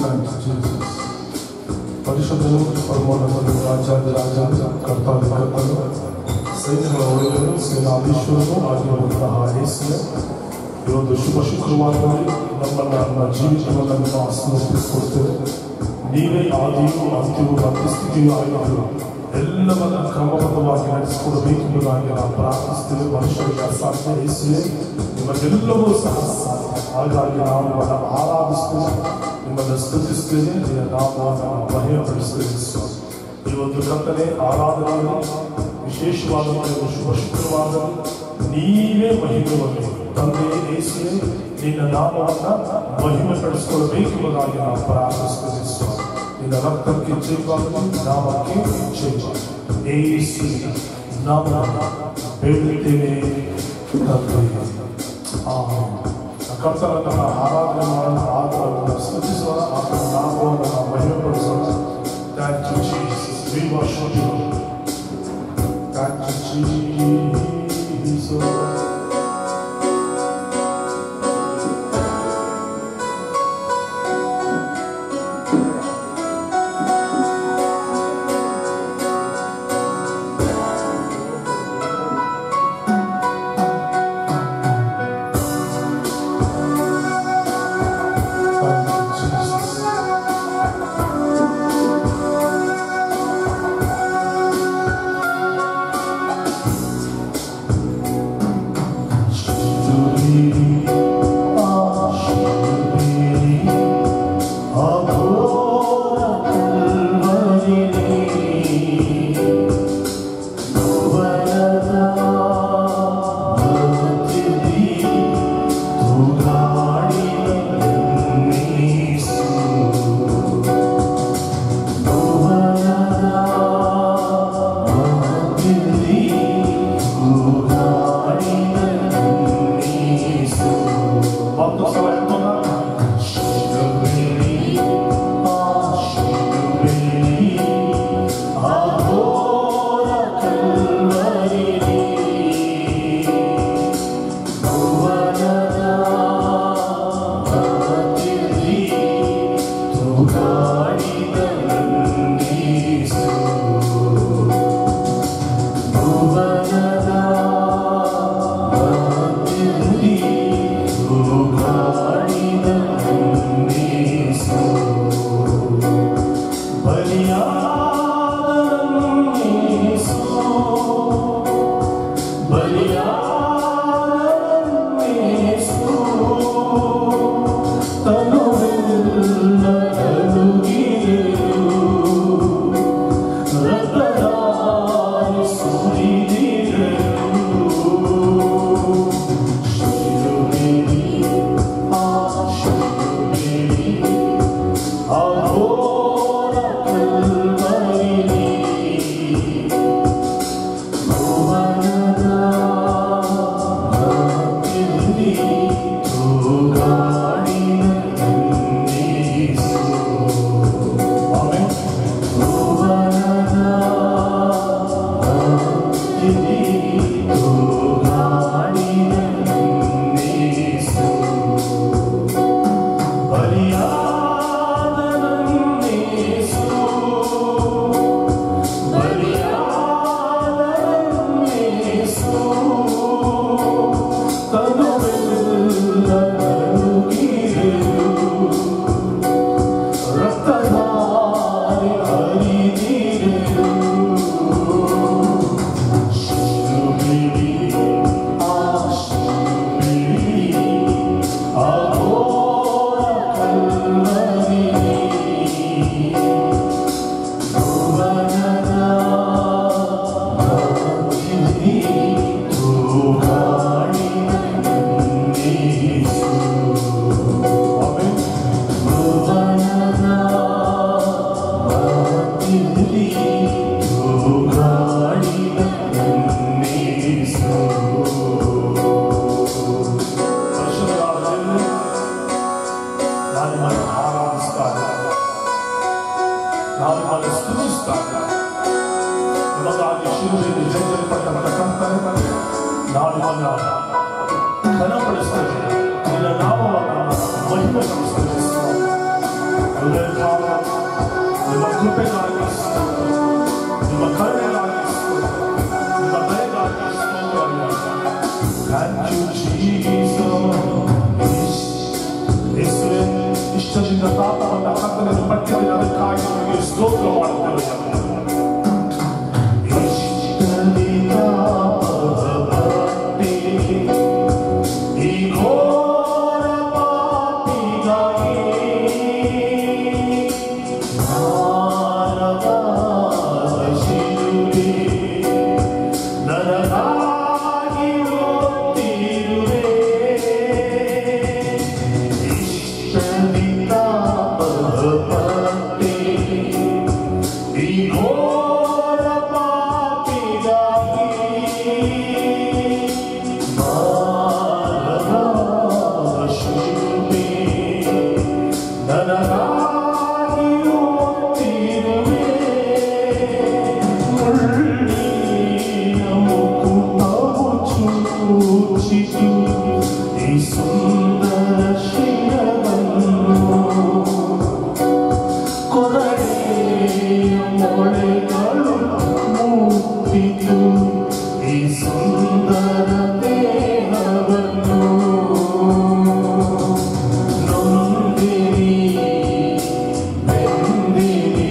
Thank you, Jesus. ಪರಿಶುದ್ಧನು ಪರಮೋನ್ನತನು ರಾಜ್ಯಾದ ರಾಜ ಕರ್ತಾದ ಕರ್ತನು ಸೈನ್ಯಗಳ ಒಡೆಯನು ಸೇನಾಧೀಶ್ವರನು ಆಗಿರುವಂತಹ ಯೇಸುವೆ ಈ ಒಂದು ಶುಭ ಶುಕ್ರವಾರದಲ್ಲಿ ನಮ್ಮನ್ನ ನಮ್ಮ ಜೀವಿತವನ್ನು ನಾವು ಸಮರ್ಪಿಸಿಕೊಡ್ತೇವೆ ನೀವೇ ಆದಿಯೂ ಅಂತ್ಯವೂ ಮಧ್ಯಸ್ಥಿತಿಯೂ ಆಗಿದ್ದು ಎಲ್ಲವನ್ನ ಕ್ರಮಬದ್ಧವಾಗಿ ನಡೆಸಿಕೊಡಬೇಕೆಂಬುದಾಗಿ ನಾವು ಪ್ರಾರ್ಥಿಸ್ತೇವೆ ಮನುಷ್ಯರಿಗೆ ಅಸಾಧ್ಯ ಯೇಸುವೆ ನಿಮಗೆಲ್ಲವೂ ಸಹ ಸಾಧ್ಯ ಹಾಗಾಗಿ ನಾವು ನಿಮ್ಮನ್ನು ಆರಾಧಿಸ್ತೇವೆ ನಿಮ್ಮನ್ನು ಸ್ತುತಿಸ್ತೇವೆ ನಿನ್ನ ನಾಮವನ್ನು ನಾವು ಮಹಿಮೆಪಡಿಸ್ತೇವೆ ಸ್ವಾಮಿ. ಈ ಒಂದು ಕರ್ತನೆ ಆರಾಧನೆಯನ್ನು ವಿಶೇಷವಾದಂತಹ ಒಂದು ಶುಭ ಶುಕ್ರವಾರದಲ್ಲಿ ನೀವೇ ಮಹಿಮೆ ಹೊಂದಿ ತಂದೆ ಯೇಸುವೆ ನಿನ್ನ ನಾಮವನ್ನು ಮಹಿಮೆ ಪಡಿಸಿಕೊಳ್ಳಬೇಕೆಂಬುದಾಗಿ ನಾವು ಪ್ರಾರ್ಥಿಸ್ತೇವೆ ಸ್ವಾಮಿ ನಿನ್ನ ರಕ್ತಕ್ಕೆ ಜಯವಾಗಲಿ ನಾಮಕ್ಕೆ ಜಯವಾಗಲಿ ಯೇಸುವಿನ ನಾಮ ಬೇಡುತ್ತೇವೆ ತಂದೆಯೇ. ಆಮೆನ್. ಕರ್ತನನ್ನು ನಾವು ಆರಾಧನೆ ಮಾಡೋಣ ಆತನನ್ನು ಸ್ತುತಿಸೋಣ ಆತನ ನಾಮವನ್ನು ನಾವು ಮಹಿಮೆಪಡಿಸೋಣ thank you Jesus we worship you thank you Jesus Thank you, Jesus. ಒಂದು ಸಲ ಹೇಳ್ಬೋದಾ? ಆಮೆನ್. ಆಮೆನ್. ಪರಿಶುದ್ಧರಾದ ದೇವರೇ, ನಾನು ನಿಮ್ಮನ್ನು ಆರಾಧಿಸ್ತಾನೆ ನಾನು ನಿಮ್ಮನ್ನು ಸ್ತುತಿಸ್ತಾನೆ ನಿಮಗಾಗಿ ಶಿಲುಬೆಯಲ್ಲಿ ಜೈಜಲ್ಪಟ್ಟಂತಕ್ಕಂಥ ನಾನು ನಿಮ್ಮನ್ನು ಘನಪಡಿಸ್ತೇನೆ ನಿನ್ನ ನಾಮವನ್ನು ಮಹಿಮೆಪಡಿಸ್ತೇನೆ ಸ್ವಾಮಿ. ಹೃದಯಭಾವ ನಿಮ್ಮ ಕೃಪೆಗಾಗಿ ಸ್ತೋತ್ರ. ನಿಮ್ಮ ಕರುಣೆಗಾಗಿ ಸ್ತೋತ್ರ. ನಿಮ್ಮ ದಯೆಗಾಗಿ ಸ್ತೋತ್ರ. Thank you, Jesus. ಯೇಸುವೇ, ಇಷ್ಟದಿಂದ ತಾತವನ್ನ ಕರ್ತನಲ್ಲಿ ಪಟ್ಟಿದ್ದೇನೆ ಅದಕ್ಕಾಗಿ ನಿಮಗೆ ಸ್ತೋತ್ರ ಮಾಡುತ್ತೇವೆ ಇಷ್ಟದಿಂದ ಭಕ್ತಿ ಈ ಘೋರ ಪಾಪಿಗಾಗಿ ಭಾರವಾದ ಶಿಲುಬೆ ನನಗಾಗಿ ಒತ್ತಿರುವೆ. ಇಷ್ಟದಿಂದ ಭಕ್ತಿ ಈ ಘೋರ ಪಾಪಿಗಾಗಿ ಭಾರವಾದ ಶಿಲುಬೆ ನನಗಾಗಿ ಒತ್ತಿರುವೆ. ಮುಳ್ಳಿನ ಮುಕುಟವು ಚುಚ್ಚಿ ಈ ಸುಂದರ ಶಿರವನ್ನು ಕೊರಡೆಯ ಮೊಳೆಗಳು ಮುಟ್ಟಿತು ಈ ಸುಂದರ ದೇಹವನ್ನು ನೊಂದಿರಿ ಬೆಂದಿರಿ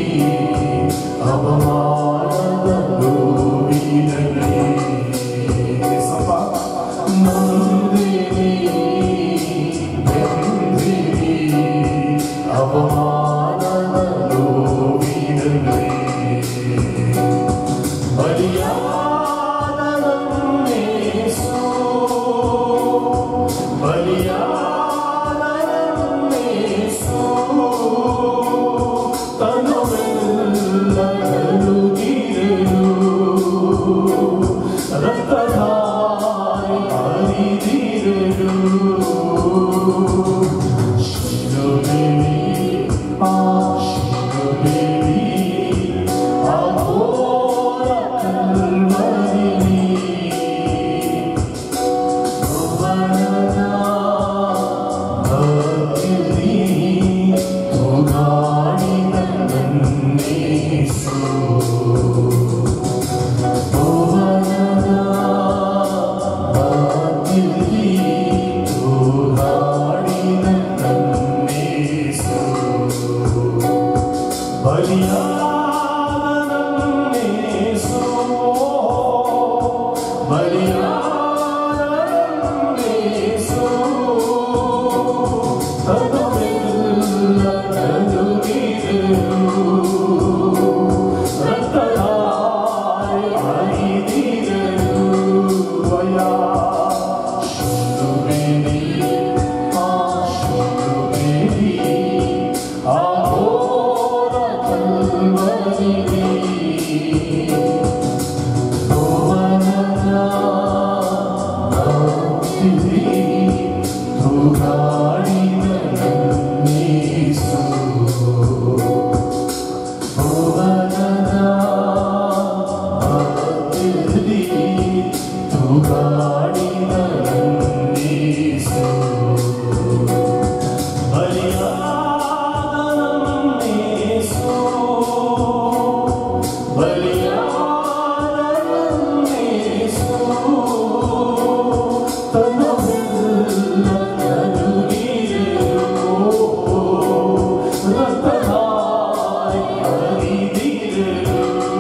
ಅವಮಾನದ ನೋವಿನಲ್ಲಿ ಸಪ ನೊಂದಿರಿ ಬೆಂದಿರಿ ಅವಮಾನದ ನೋವಿನಲ್ಲಿ ಬಲಿಯಾದ ನನ್ನೇಸು ಬಲಿಯಾದ ನನ್ನೇಸು ತನುವೆಲ್ಲ ಕಳುಗಿರು ರಕ್ತಧಾರೆ ಹರಿದಿರು ಶಿಲುಬೆಲಿ ಆ ಶಿಲುಬೆಲಿ ಆ ಘೋರ ಕಲ್ವರಿಲಿ ಭುವನದ ಭಕ್ತಿಲಿ ತೂಗಾಡಿದ ನನ್ನೇಸು ಭುವನದ ಭಕ್ತಿಲಿ ತೂಗಾಡಿದ ನನ್ನೇಸು ಬಲಿಯಾದ ನನ್ನೇಸು ಬಲಿಯಾದ ನನ್ನೇಸು ತನುವೆಲ್ಲ ಕಳುಗಿರು ರಕ್ತಧಾರೆ ಹರಿದಿರು ಅಯ್ಯ ಶಿಲುಬೆಲಿ ಆ ಶಿಲುಬೆಲಿ ಆ ಘೋರ ಕಲ್ವರಿಲಿ ಭುವನದ ಭಕ್ತಿಲಿ ತೂಗಾಡಿದ ನನ್ನೇಸು ಭುವನದ ಭಕ್ತಿಲಿ ತೂಗಾಡಿದ ನನ್ನೇಸು ಬಲಿಯಾದ ನನ್ನೇಸು ಬಲಿಯಾದ ನನ್ನೇಸು ತನುವೆಲ್ಲ ಕಳುಗಿರು ರಕ್ತಧಾರೆ ಹರಿದಿರು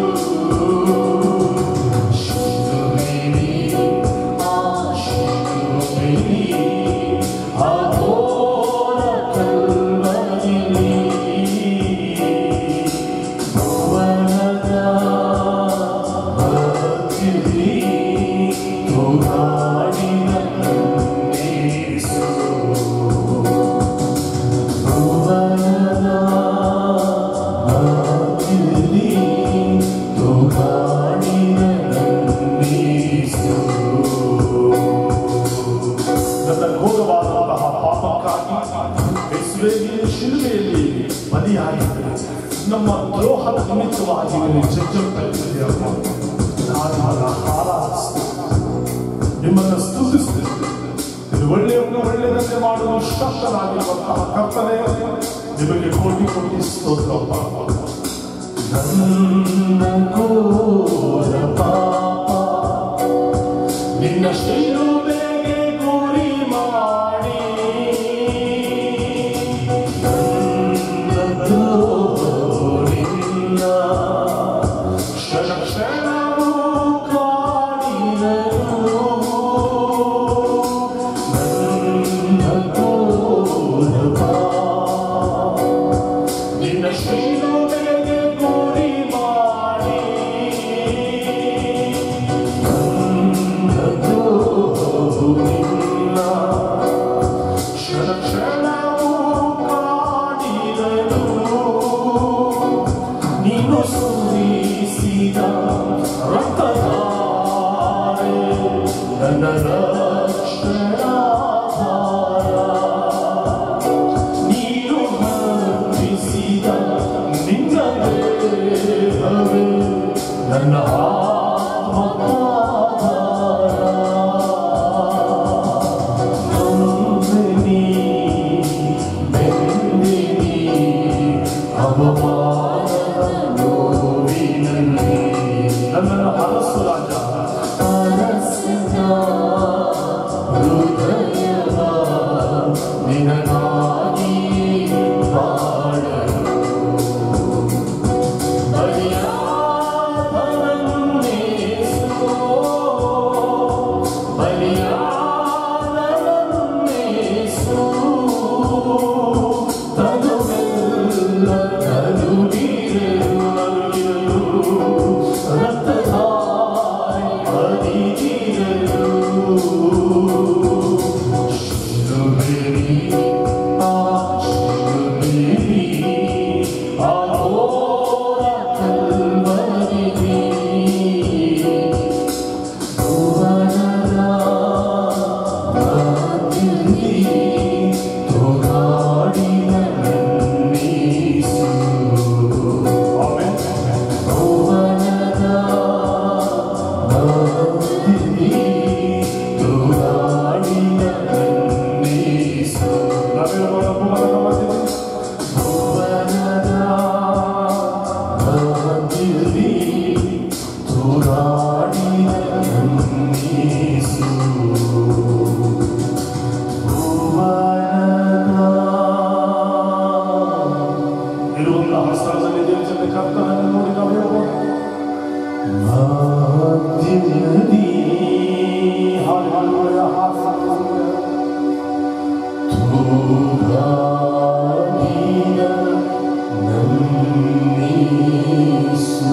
ಶಿಲುಬೆಲಿ ಆ ಶಿಲುಬೆಲಿ ಆ ಘೋರ ಕಲ್ವರಿಲಿ ಭುವನದ ಭಕ್ತಿಲಿ ತೂಗಾಡಿದ ನನ್ನೇಸು ಭುವನದ ಭಕ್ತಿಲಿ ತೂಗಾಡಿದ ನನ್ನೇಸು ನನ್ನ ಘೋರವಾದಂತಹ ಪಾಪಕ್ಕಾಗಿ ಯೇಸುವೇ ನೀನು ಶಿಲುಬೆಯಲ್ಲಿ ಬಲಿಯಾಗಿದ್ದೆ ನಮ್ಮ ದ್ರೋಹದ ನಿಮಿತ್ತವಾಗಿ ನೀನು ಜಜ್ಜಲ್ಪಟ್ಟಿದೆಯಪ್ಪ ನಾನು ಆರಾಧಿಸ್ತೇನೆ ನಿಮ್ಮನ್ನು ಸ್ತುತಿಸ್ತೇನೆ ಇದು ಒಳ್ಳೆಯವನ್ನು ಒಳ್ಳೆಯದಂತೆ ಮಾಡಲು ಶಕ್ತನಾಗಿರುವಂತಹ ಕರ್ತನೆ ನಿಮಗೆ ಕೋಟಿ ಕೋಟಿ ಸ್ತೋತ್ರಪ್ಪ ನನ್ನ ಘೋರ ಪಾಪ ನಿನ್ನ ಶಿಲುಬೆಗೆ ಗುರಿ ಮಾಡಿ ನನ್ನ ದ್ರೋಹಿಲ್ಲ ಕ್ಷಣ ಕ್ಷಣವೂ ಕಾಡಿದರು ನನ್ನ ಘೋರ ಪಾಪ ನಿನ್ನ ಶಿಲುಬೆಗೆ ಗುರಿ ಮಾಡಿ ನನ್ನ ದ್ರೋಹಿಲ್ಲ ಕ್ಷಣ ಕ್ಷಣವೂ ಕಾಡಿದರು ನೀನು ಸುರಿಸಿದ ರಕ್ತಧಾರೆ ನನ್ನ ರಕ್ಷಣಾಧಾರ ನೀನು ಹರಿಸಿದ ನಿನ್ನ ದೇಹವೇ ನನ್ನ ಆತ್ಮಕಾಧಾರ ನೊಂದಿನಿ ಬೆಂದಿನಿ ಅವಮಾನದ ನೋವಿನಲ್ಲಿ ನನ್ನನ್ನು ಹರಸು ರಾಜ ಅರಸಿದ ಹೃದಯದ ನಿನಗಾಗಿ ಬಾಳಲು ಬಲಿಯಾದನನ್ನೇಸೋ ಬಲಿಯಾದನನ್ನೇಸೋ ತನುವೆಲ್ಲ ತನುವಿರೆನು ನರುಗಿರಲು ರಕ್ತಧಾರೆ ಹರಿದಿರಲು ಶಿಲುಬೆಲಿ ಆ ಶಿಲುಬೆಲಿ ಆ ಘೋರ ಕಲ್ವರಿಲಿ ಭುವನದ ರಾಜ್ಯದಲ್ಲಿ ತೋಗಾಡಿದ ನನ್ನೀಸು ಆಮೆನ್ ಭುವನದ ರಾಜ್ಯದಲ್ಲಿ ತೋಗಾಡಿದ ನನ್ನೀಸು ನಾವೆಲ್ಲ ಭೂಮನ ಮಧ್ಯದಲ್ಲಿ ಭುವನದ ರಾಜ್ಯದಲ್ಲಿ ತೋಗಾಡಿದ ನನ್ನೀಸು ಭುವನದ ಇರುವಂತಹ ಸ್ಥಳದಲ್ಲಿ ಜೀವಿಸದೆ ಕರ್ತನನ್ನು ನೋಡಿ ನಾವು ಹೇಳ್ಬೋದು ಮಾಧ್ಯಮದಿ ಹಾಲೆಲೂಯ, ಹಾಲೆಲೂಯ. ತೂಗಾಡಿದ ನನ್ನೀಸು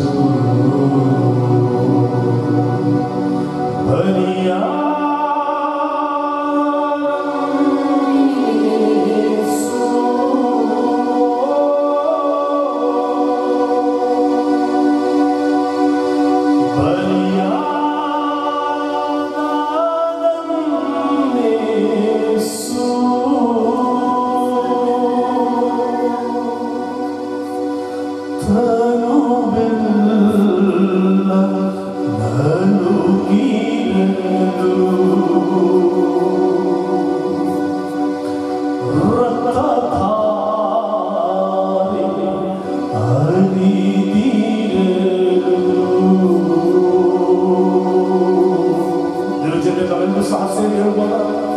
ತನುವೆಲ್ಲ ನಲುಗಿರಲು ರಕ್ತಧಾರೆ ಹರಿದಿರಲು ನಿನ್ನ ಜೊತೆ ನಾವೆಲ್ಲರೂ ಸಹ ಸೇರಿ ಹೇಳ್ಬೋದಾ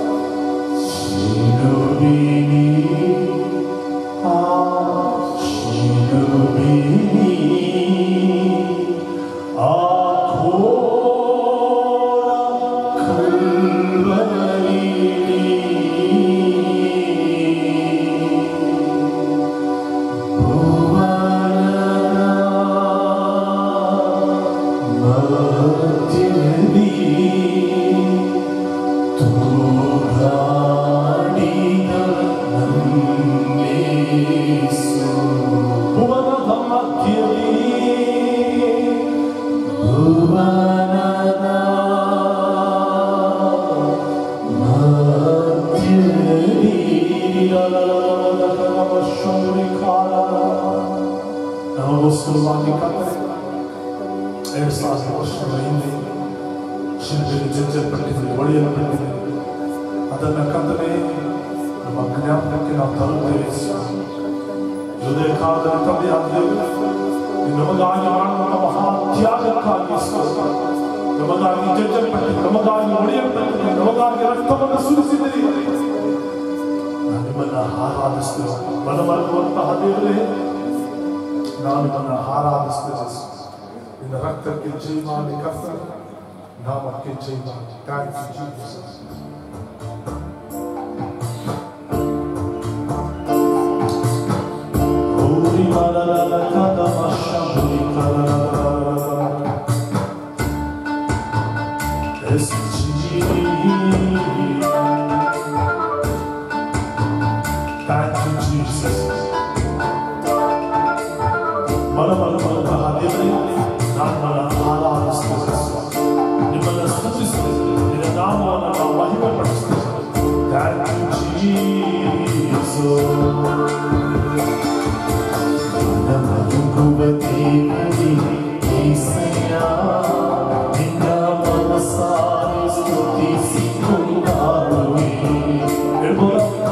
ಶಿಲುಬೆಲಿ ಆ ಶಿಲುಬೆಲಿ ಆ ಘೋರ ಕಲ್ವರಿಲಿ ಮಧ್ಯದಲ್ಲಿ ತೋಗಾಡಿದ ನನ್ನೇಸು ಭುವನದ ಮಧ್ಯದಲ್ಲಿ ಭುವನದ ನಮಗೋಸ್ಕರವಾಗಿ ಕರ್ತನೆ ಎರಡು ಸಾವಿರ ವರ್ಷಗಳ ಹಿಂದೆ ಶಿಲ್ಪಿಗೆ ಜಜ್ಜಲ್ಪಟ್ಟಿದೆ ಒಡೆಯಲ್ಪಟ್ಟಿದೆ ಅದನ್ನು ಕರ್ತನೆ ನಮ್ಮ ಜ್ಞಾಪಕಕ್ಕೆ ನಾವು ತರುತ್ತೇವೆ ಸ್ವಾಮಿ. ಹೃದಯ ಕಾಲದಲ್ಲಿ ತಂದೆಯಾದ ದೇವರು ನೀನು ನಮಗಾಗಿ ಮಾಡುವಂತ ಮಹಾ ತ್ಯಾಗಕ್ಕಾಗಿ ಸ್ತೋತ್ರ. ನಮಗಾಗಿ ಜಜ್ಜಲ್ಪಟ್ಟು ನಮಗಾಗಿ ಹೊಡೆಯಲ್ಪಟ್ಟು ನಮಗಾಗಿ ರಕ್ತವನ್ನು ಸುರಿಸಿದಿರಿ ನಾನು ನಿಮ್ಮನ್ನ ಆರಾಧಿಸ್ತೇವೆ ಮನಮರುವಂತಹ ದೇವರೇ ನಾನು ನಿಮ್ಮನ್ನ ಆರಾಧಿಸ್ತೇವೆ ನಿನ್ನ ರಕ್ತಕ್ಕೆ ಜೈ ಮಾಡಿ ಕರ್ತನ ನಾಮಕ್ಕೆ ಜೈ ಮಾಡಿ thank you Jesus Holy Malala Kadama Shambhuli Kalala SG Thank you Jesus ಮನ ಮನ ಮನ ದೇವರೇ ನಮ್ಮನ್ನ ಆರಾಧಿಸ್ತೇವೆ ನಿಮ್ಮನ್ನ ಸ್ತುತಿಸ್ತೇವೆ ನಿನ್ನ ನಾಮವನ್ನು ನಾವು ಮಹಿಮೆ ಪಡಿಸ್ತೇವೆ Thank you Jesus ಹೇಳ್ಬೋದಾ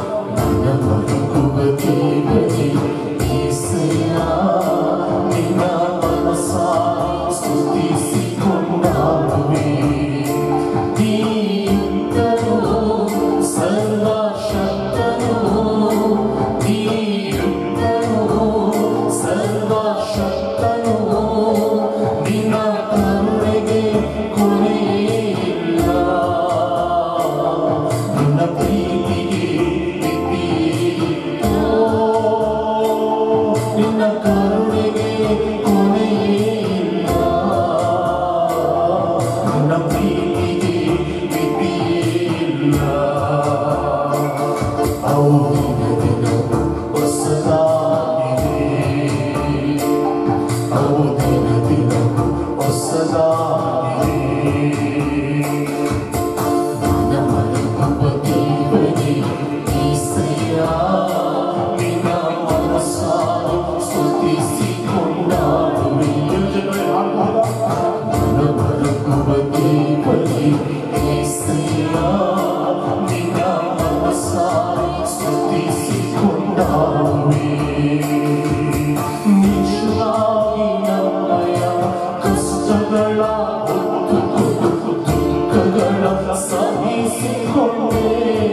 ನಿನ್ನ ಕರುಣೆಗೆ ಕೊನೆಯಿಲ್ಲ ನಿನ್ನ ಪ್ರೀತಿಗೆ ಮಿತಿಯಿಲ್ಲ ಅವು ದಿನ ದಿನ ಹೊಸದಾಗಿದೆ ಅವು ದಿನ ದಿನ ಹೊಸದಾಗಿದೆ ನನ್ನ ಮನವ ದೇವರೇ ಈಸೆಯ ನಿನ್ನ ಮನಸ್ಸಾರೆ ಸ್ತುತಿಸಿಕೊಂಡಾಡುವೆ ಜನರೇ ಹಾಡ್ಬೋದಾ ನನ್ನ ಮನವ ದೇವರೇ ಈಸೆಯ ನಿನ್ನ ಮನಸ್ಸಾರೆ ಸ್ತುತಿಸಿಕೊಂಡಾಡುವೆ ನಿಜವಾಗಿ ನಮ್ಮಯ ಕಷ್ಟಗಳ ಹೊತ್ತುಕೊಂಡು ದುಃಖಗಳ ಸಹಿಸಿಕೊಂಡೆ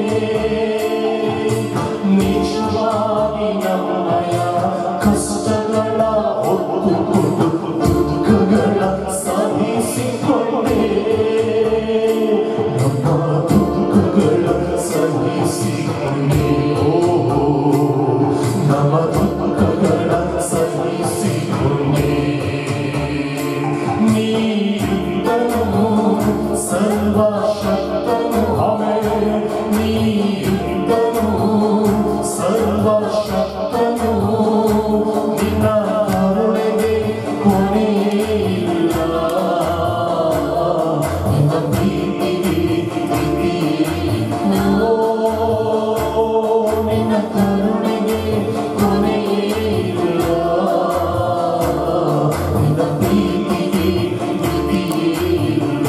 ನಿಜವಾಗಿ ನಮ್ಮಯ ಕಷ್ಟಗಳ ಹೊತ್ತುಕೊಂಡು ದುಃಖಗಳ ಸಹಿಸಿಕೊಂಡೆ ನಮ್ಮ ದುಃಖಗಳ ಸಹಿಸಿಕೊಂಡೆ ಓ ನಮ್ಮ ದುಃಖಗಳ ಸಹಿಸಿಕೊಂಡೆ ನೀನು ಸರ್ವಶಕ್ತನು ಹಮೆ ನೀನು ಸರ್ವಶಕ್ತನು ನಿನ್ನ ಕರುಣೆಗೆ ಕೊನೆಯಿಲ್ಲ ನಿನ್ನ ಪ್ರೀತಿಗೆ ಮಿತಿಯಿಲ್ಲ. ಓ, ನಿನ್ನ ಕರುಣೆಗೆ ಕೊನೆಯಿಲ್ಲ ನಿನ್ನ ಪ್ರೀತಿಗೆ ಮಿತಿಯಿಲ್ಲ.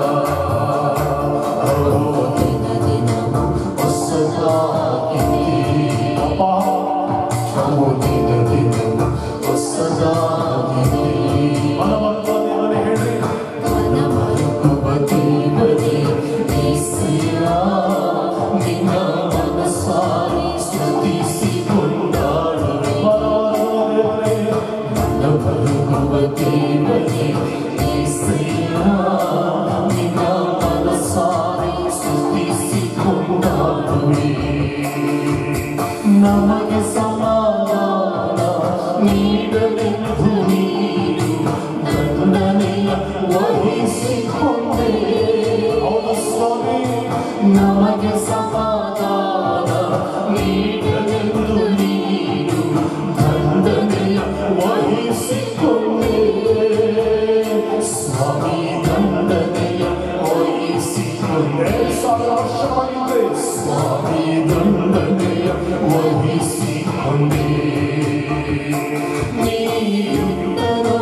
ಓ, ದಿನ ದಿನ ಹೊಸದಾಗಿದೆ. ಅಪ್ಪ ಓ, ದಿನ ದಿನ ಹೊಸದಾಗಿದೆ. ಮನಮರುಗುವ ದೇವರೇ ಹೇಳ್ರಿ ಮನ ಮರುಗುವ ದೇವರೇ ಯೇಸಯ್ಯ, ನಿನ್ನ ಮನಸ್ಸಾರೆ ಸ್ತುತಿಸಿಕೊಂಡಾಡುವೆ. ಮನಮರುಗುವ ದೇವರೇ ಮನ ಮರುಗುವ ದೇವರೇ ಯೇಸಯ್ಯ, ನಿನ್ನ ಮನಸ್ಸಾರೆ ಸ್ತುತಿಸಿಕೊಂಡಾಡುವೆ. ನಮಗೆ ಸಮಾಧಾನ ನೀಡಲೆಂದು ನೀನು ದಂಡನೆಯ ವಹಿಸಿಕೊಂಡೆ ಹೌದು ಸ್ವಾಮಿ ನಮಗೆ ಸಮಾಧಾನ ನೀಡಲೆಂದು ನೀನು ದಂಡನೆಯ ವಹಿಸಿಕೊಂಡೆ ಸ್ವಾಮಿ ದಂಡನೆಯ ವಹಿಸಿಕೊಂಡೆ ಎರಡು ಸಾವಿರ ವರ್ಷವಾಗಿದ್ದೆ ಸ್ವಾಮಿ ದಂಡನೆಯ ವಹಿಸಿಕೊಂಡೆ ನೀನು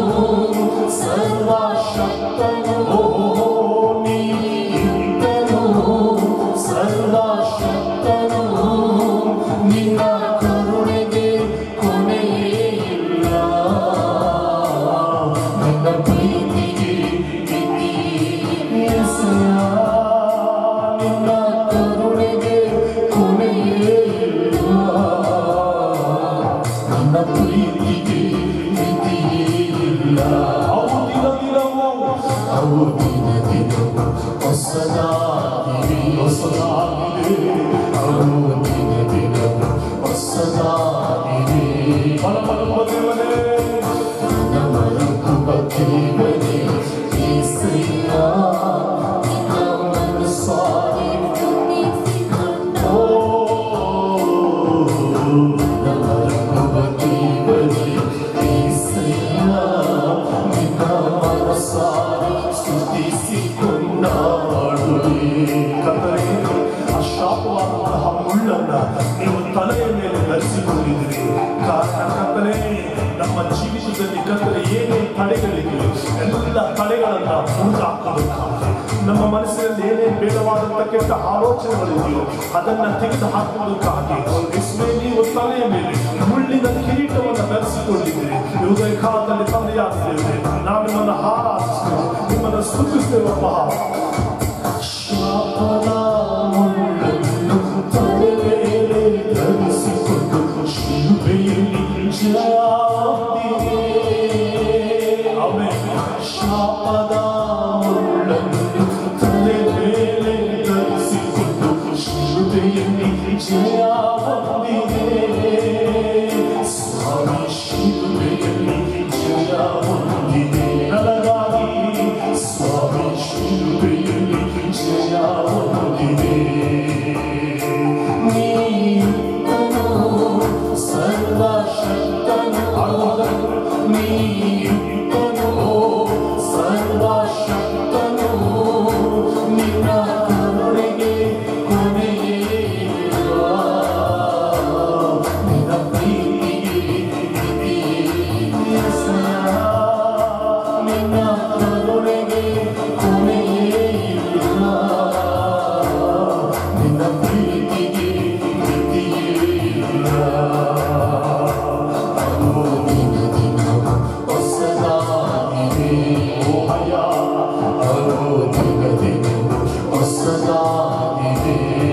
ಸರ್ವಶಕ್ತನು ನೀನು ಸರ್ವಶಕ್ತನು ನಿನ್ನ ಕರುಣೆಗೆ ಕೊನೆಯಿಲ್ಲ ಪ್ರೀತಿಗೆ ಮಿತಿಯಿಲ್ಲ ಅವು ದಿನ ದಿನವೂ ಅವು ದಿನ ದಿನವೂ ಹೊಸದಾಗಿವೆ ಹೊಸದಾಗಿವೆ ಅವು ದಿನ ದಿನವೂ ಹೊಸದಾಗಿವೆ ಬಲಬಲುವ ದೇವರೇ ನಮರುಕುವ ದೇವರೇ ಯೇಸಯ್ಯ ನಮ್ಮನ್ನು ಸಾರಿ ಓ ನಮರುಕುವ ದೇವರೇ ಯೇಸಯ್ಯ ನಿನ್ನ ಮನಸಾರಿ ಸ್ತುತಿಸಿಕೊಂಡಾಡುವೆ ಕರ್ತನೇ ಆ ಶಾಪವಾದಂತಹ ಮುಳ್ಳನ್ನ ನೀವು ತಲೆಯ ಮೇಲೆ ಧರಿಸಿಕೊಂಡಿದ್ದೀರಿ ಕಾರಣ ಕರ್ತನೇ ನಮ್ಮ ಜೀವಿತದಲ್ಲಿ ಕರ್ತನೆ ಏನೇ ತಡೆಗಳಿವೆ ಎಲ್ಲ ತಡೆಗಳನ್ನ ಮುರಿದಾಕಬೇಕಾಗಿ ನಮ್ಮ ಮನಸ್ಸಿನಲ್ಲಿ ಏನೇ ಬೇಡವಾದಂತ ಕೆಟ್ಟ ಆಲೋಚನೆಗಳಿದೆಯೋ ಅದನ್ನ ತೆಗೆದು ಹಾಕುವುದಕ್ಕಾಗಿ ಇಸ್ಮೇ ನೀವು ತಲೆಯ ಮೇಲೆ ಮುಳ್ಳಿನ ಕಿರೀಟವನ್ನು ಧರಿಸಿಕೊಂಡಿದ್ದೀರಿ ಉದಯ ಕಾಲದಲ್ಲಿ ತಂದೆಯಾಗಿದ್ದೇವೆ ನಾವು ನಿಮ್ಮನ್ನು ಹಾರಾಧಿಸ್ತೇವೆ ನಿಮ್ಮನ್ನು ಸ್ತುತಿಸ್ತೇವಪ್ಪ ಶಾಪದ ಮುಳ್ಳನ್ನು ತಲೆ ಮೇಲೆ ಧರಿಸಿಕೊಂಡು ಶಿಲುಬೆಯಲ್ಲಿ ಜಯವಾಗಿದೆ. ಆಮೆನ್. ಶಾಪದ ಮುಳ್ಳನ್ನು ತಲೆ ಮೇಲೆ ಧರಿಸಿಕೊಂಡು ಶಿಲುಬೆಯಲ್ಲಿ ಜಯ ಹೊಂದಿದೆ ಸ್ವಾಮಿ ಶಿಲುಬೆಯಲ್ಲಿ ಜಯ ಹೊಂದಿದೆ ನನಗಾಗಿ ಸ್ವಾಮಿ ಶಿಲುಬೆಯಲ್ಲಿ ಜಯ ಹೊಂದಿದೆ ನೀನು ಸರ್ವಶಕ್ತನು ಆಡುವುದನ್ನು ನೀನು ಸರ್ವಶಕ್ತನು ನಿನ್ನ ಕರುಣೆಗೆ ಕೊನೆಯಿಲ್ಲ ನಿನ್ನ ಪ್ರೀತಿಗೆ ಯೇಸಯ್ಯ, ನಿನ್ನ ಕರುಣೆಗೆ ಕೊನೆಯಿಲ್ಲ ನಿನ್ನ ಪ್ರೀತಿಗೆ ಮಿತಿಯಿಲ್ಲ ಅದು ದಿನ ದಿನವೂ ಹೊಸದಾಗಿದೆ ಓ ಭಯ ಅದು ದಿನ ದಿನವೂ ಹೊಸದಾಗಿದೆ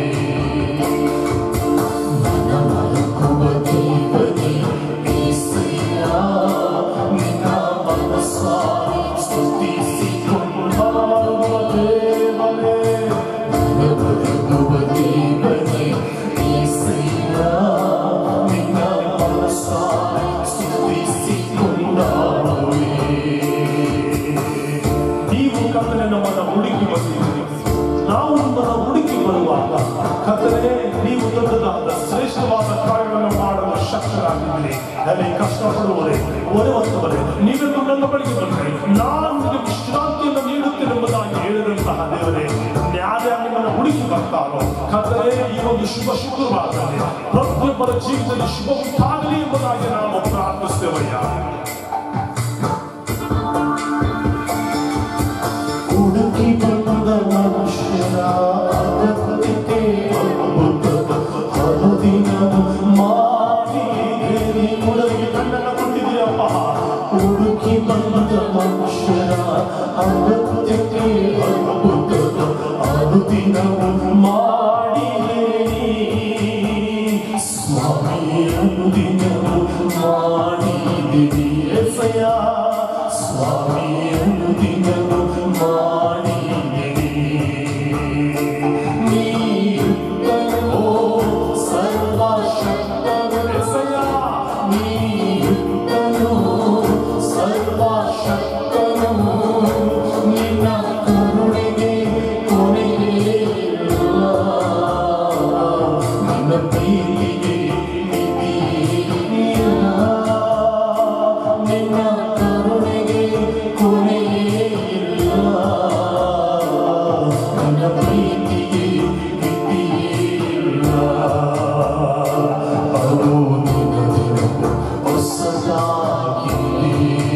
ನನ್ನ ಮರುಕುವ ದೇವನೇ ಯೇಸಯ್ಯ, ನಿನ್ನ ಮನಸಾರಿ ಸ್ತುತಿಸಿಕೊಂಡ ದೇವನೇ ನನ್ನ ಮರುಕುವ ದೇವನೇ ಯೇಸಯ್ಯ, ನಿನ್ನ ಮನಸಾರಿ ಸ್ತುತಿಸಿಕೊಂಡಾಡುವೆ ನೀವು ಕರ್ತನೆ ನಮ್ಮನ್ನ ಹುಡುಕಿ ಬಂದಿದ್ದೀರಿ ನಾವು ನಿಮ್ಮನ್ನ ಹುಡುಕಿ ಬರುವಾಗ ಕರ್ತನೆ ನೀವು ದೊಡ್ಡದಾದ ಶ್ರೇಷ್ಠವಾದ ಕಾರ್ಯವನ್ನು ಮಾಡಲು ಶಕ್ತರಾಗಿದ್ದೀರಿ ಅಲ್ಲಿ ಕಷ್ಟಪಡುವರೆ ಹೊರವತ್ತವರೇ ನೀವೆಲ್ಲ ನನ್ನ ಬಳಿಗೆ ಬಂದರೆ ನಾನು ನಿಮಗೆ ವಿಶ್ರಾಂತಿಯನ್ನು ನೀಡುತ್ತೇನೆ ಎಂಬುದಾಗಿ ಹೇಳಿದಂತಹ ದೇವರೇ ನ್ಯಾಯ ನಿಮ್ಮನ್ನು ಹುಡುಕಿ ಬರ್ತಾರೋ ಕರ್ತನೆ ಈ ಒಂದು ಶುಭ ಶುಕ್ರವಾರದಲ್ಲಿ ಪ್ರತಿಯೊಬ್ಬರ ಜೀವಿತದಲ್ಲಿ ಶುಭ ಉಂಟಾಗಲಿ ಎಂಬುದಾಗಿ ನಾವು ಪ್ರಾರ್ಥಿಸ್ತೇವಯ್ಯ ಹುಡುಕಿ ಬಂದ ಮನುಷ್ಯರ ಅಗತ್ಯತೆ ಅದ್ಭುತ ಹಲದಿನ ಮಾಡಿದೆ ಹುಡುಗಿ ಕಣ್ಣನ್ನು ಕೊಟ್ಟಿದ್ದೀಯಪ್ಪ ಹುಡುಕಿ ಬಂದ ಮನುಷ್ಯರ ಅಗತ್ಯತೆ ಅದ್ಭುತ ಅನುದಿನವು ಮಾಡಿದೆ ಸ್ವಾಮಿ ಅನುದಿನವು ಮಾಡಿದಿರಿ ಎಸಯ್ಯ ಸ್ವಾಮಿ ಅನುದಿನವು ಮಾಡಿದಿರಿ ನೀನು ಸರ್ವಶಕ್ತನು ಎಸಯ್ಯ ನೀನು ಸರ್ವಶಕ್ತನು ನಿನ್ನ ಕರುಣೆಗೆ ಕೊನೆಯಿಲ್ಲ ನಿನ್ನ ಪ್ರೀತಿಗೆ ಮಿತಿಯಿಲ್ಲ ನಿನ್ನ ಕರುಣೆಗೆ ಕೊನೆಯಿಲ್ಲ ನಿನ್ನ ಪ್ರೀತಿಗೆ ಮಿತಿಯಿಲ್ಲ ಅದು ದಿನ ದಿನವೂ ಹೊಸದಾಗಿದೆ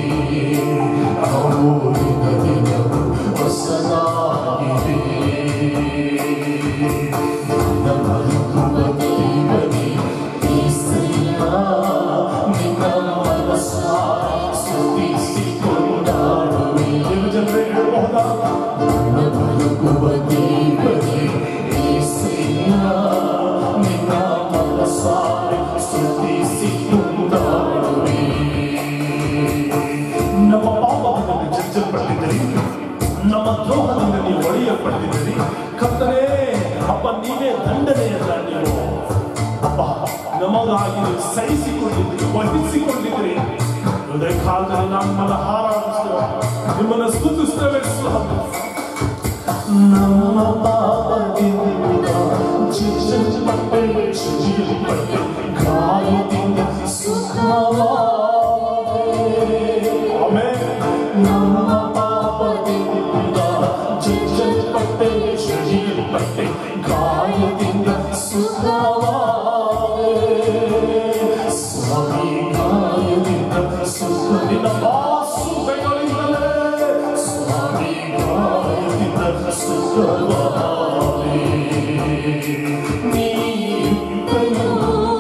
ಅದು ದಿನ ದಿನವೂ ಹೊಸದಾಗಿದೆ ನಿನ್ನ ಮರುಕುವ ದೇವನೇ ಯೇಸಯ್ಯ, ನಿನ್ನ ಮನಸಾರೆ ಸ್ತುತಿಸಿಕೊಂಡಾಡುವೆ. ಜನರೇ ಹೇಳಬಹುದಾ ನನ್ನ ಮರುಕುವ ದೇವನೇ ಯೇಸಯ್ಯ, ನಿನ್ನ ಮನಸಾರೆ ಸ್ತುತಿಸಿಕೊಂಡಾಡುವೆ. ನಮಗಾಗಿ ಸಹಿಸಿಕೊಂಡಿದ್ರಿ ವಹಿಸಿಕೊಂಡಿದ್ರಿ ಹೃದಯ ಕಾಲದಲ್ಲಿ ನಮ್ಮನ್ನು ಹಾರಾಡಿಸ್ತೇವೆ ನಿಮ್ಮನ್ನು ಸ್ತುತಿಸ್ತೇವೆ ಸ್ವಾಮಿ ನಮ್ಮ ಪಾಪದಿಂದ ಚಿಚ್ಚಲ್ಪಟ್ಟೆ ಚಿಚ್ಚಲ್ಪಟ್ಟೆ ಗಾಯದಿಂದ ಸುಖವಾದೆ ಆಮೇಲೆ ನಮ್ಮ ಪಾಪದಿಂದ ಚಿಚ್ಚಲ್ಪಟ್ಟೆ ಚಿಚ್ಚಲ್ಪಟ್ಟೆ ಗಾಯದಿಂದ ಸುಖವಾದೆ ಸ್ವಾಮಿ ಗಾಯದಿಂದ ಸುಖದಿಂದ ವಾಸು ಬೆಗಳಿಂದಲೇ ಸ್ವಾಮಿ ಗಾಯದಿಂದ ಸುಖವಾದೆ ನೀಯುಕ್ತನು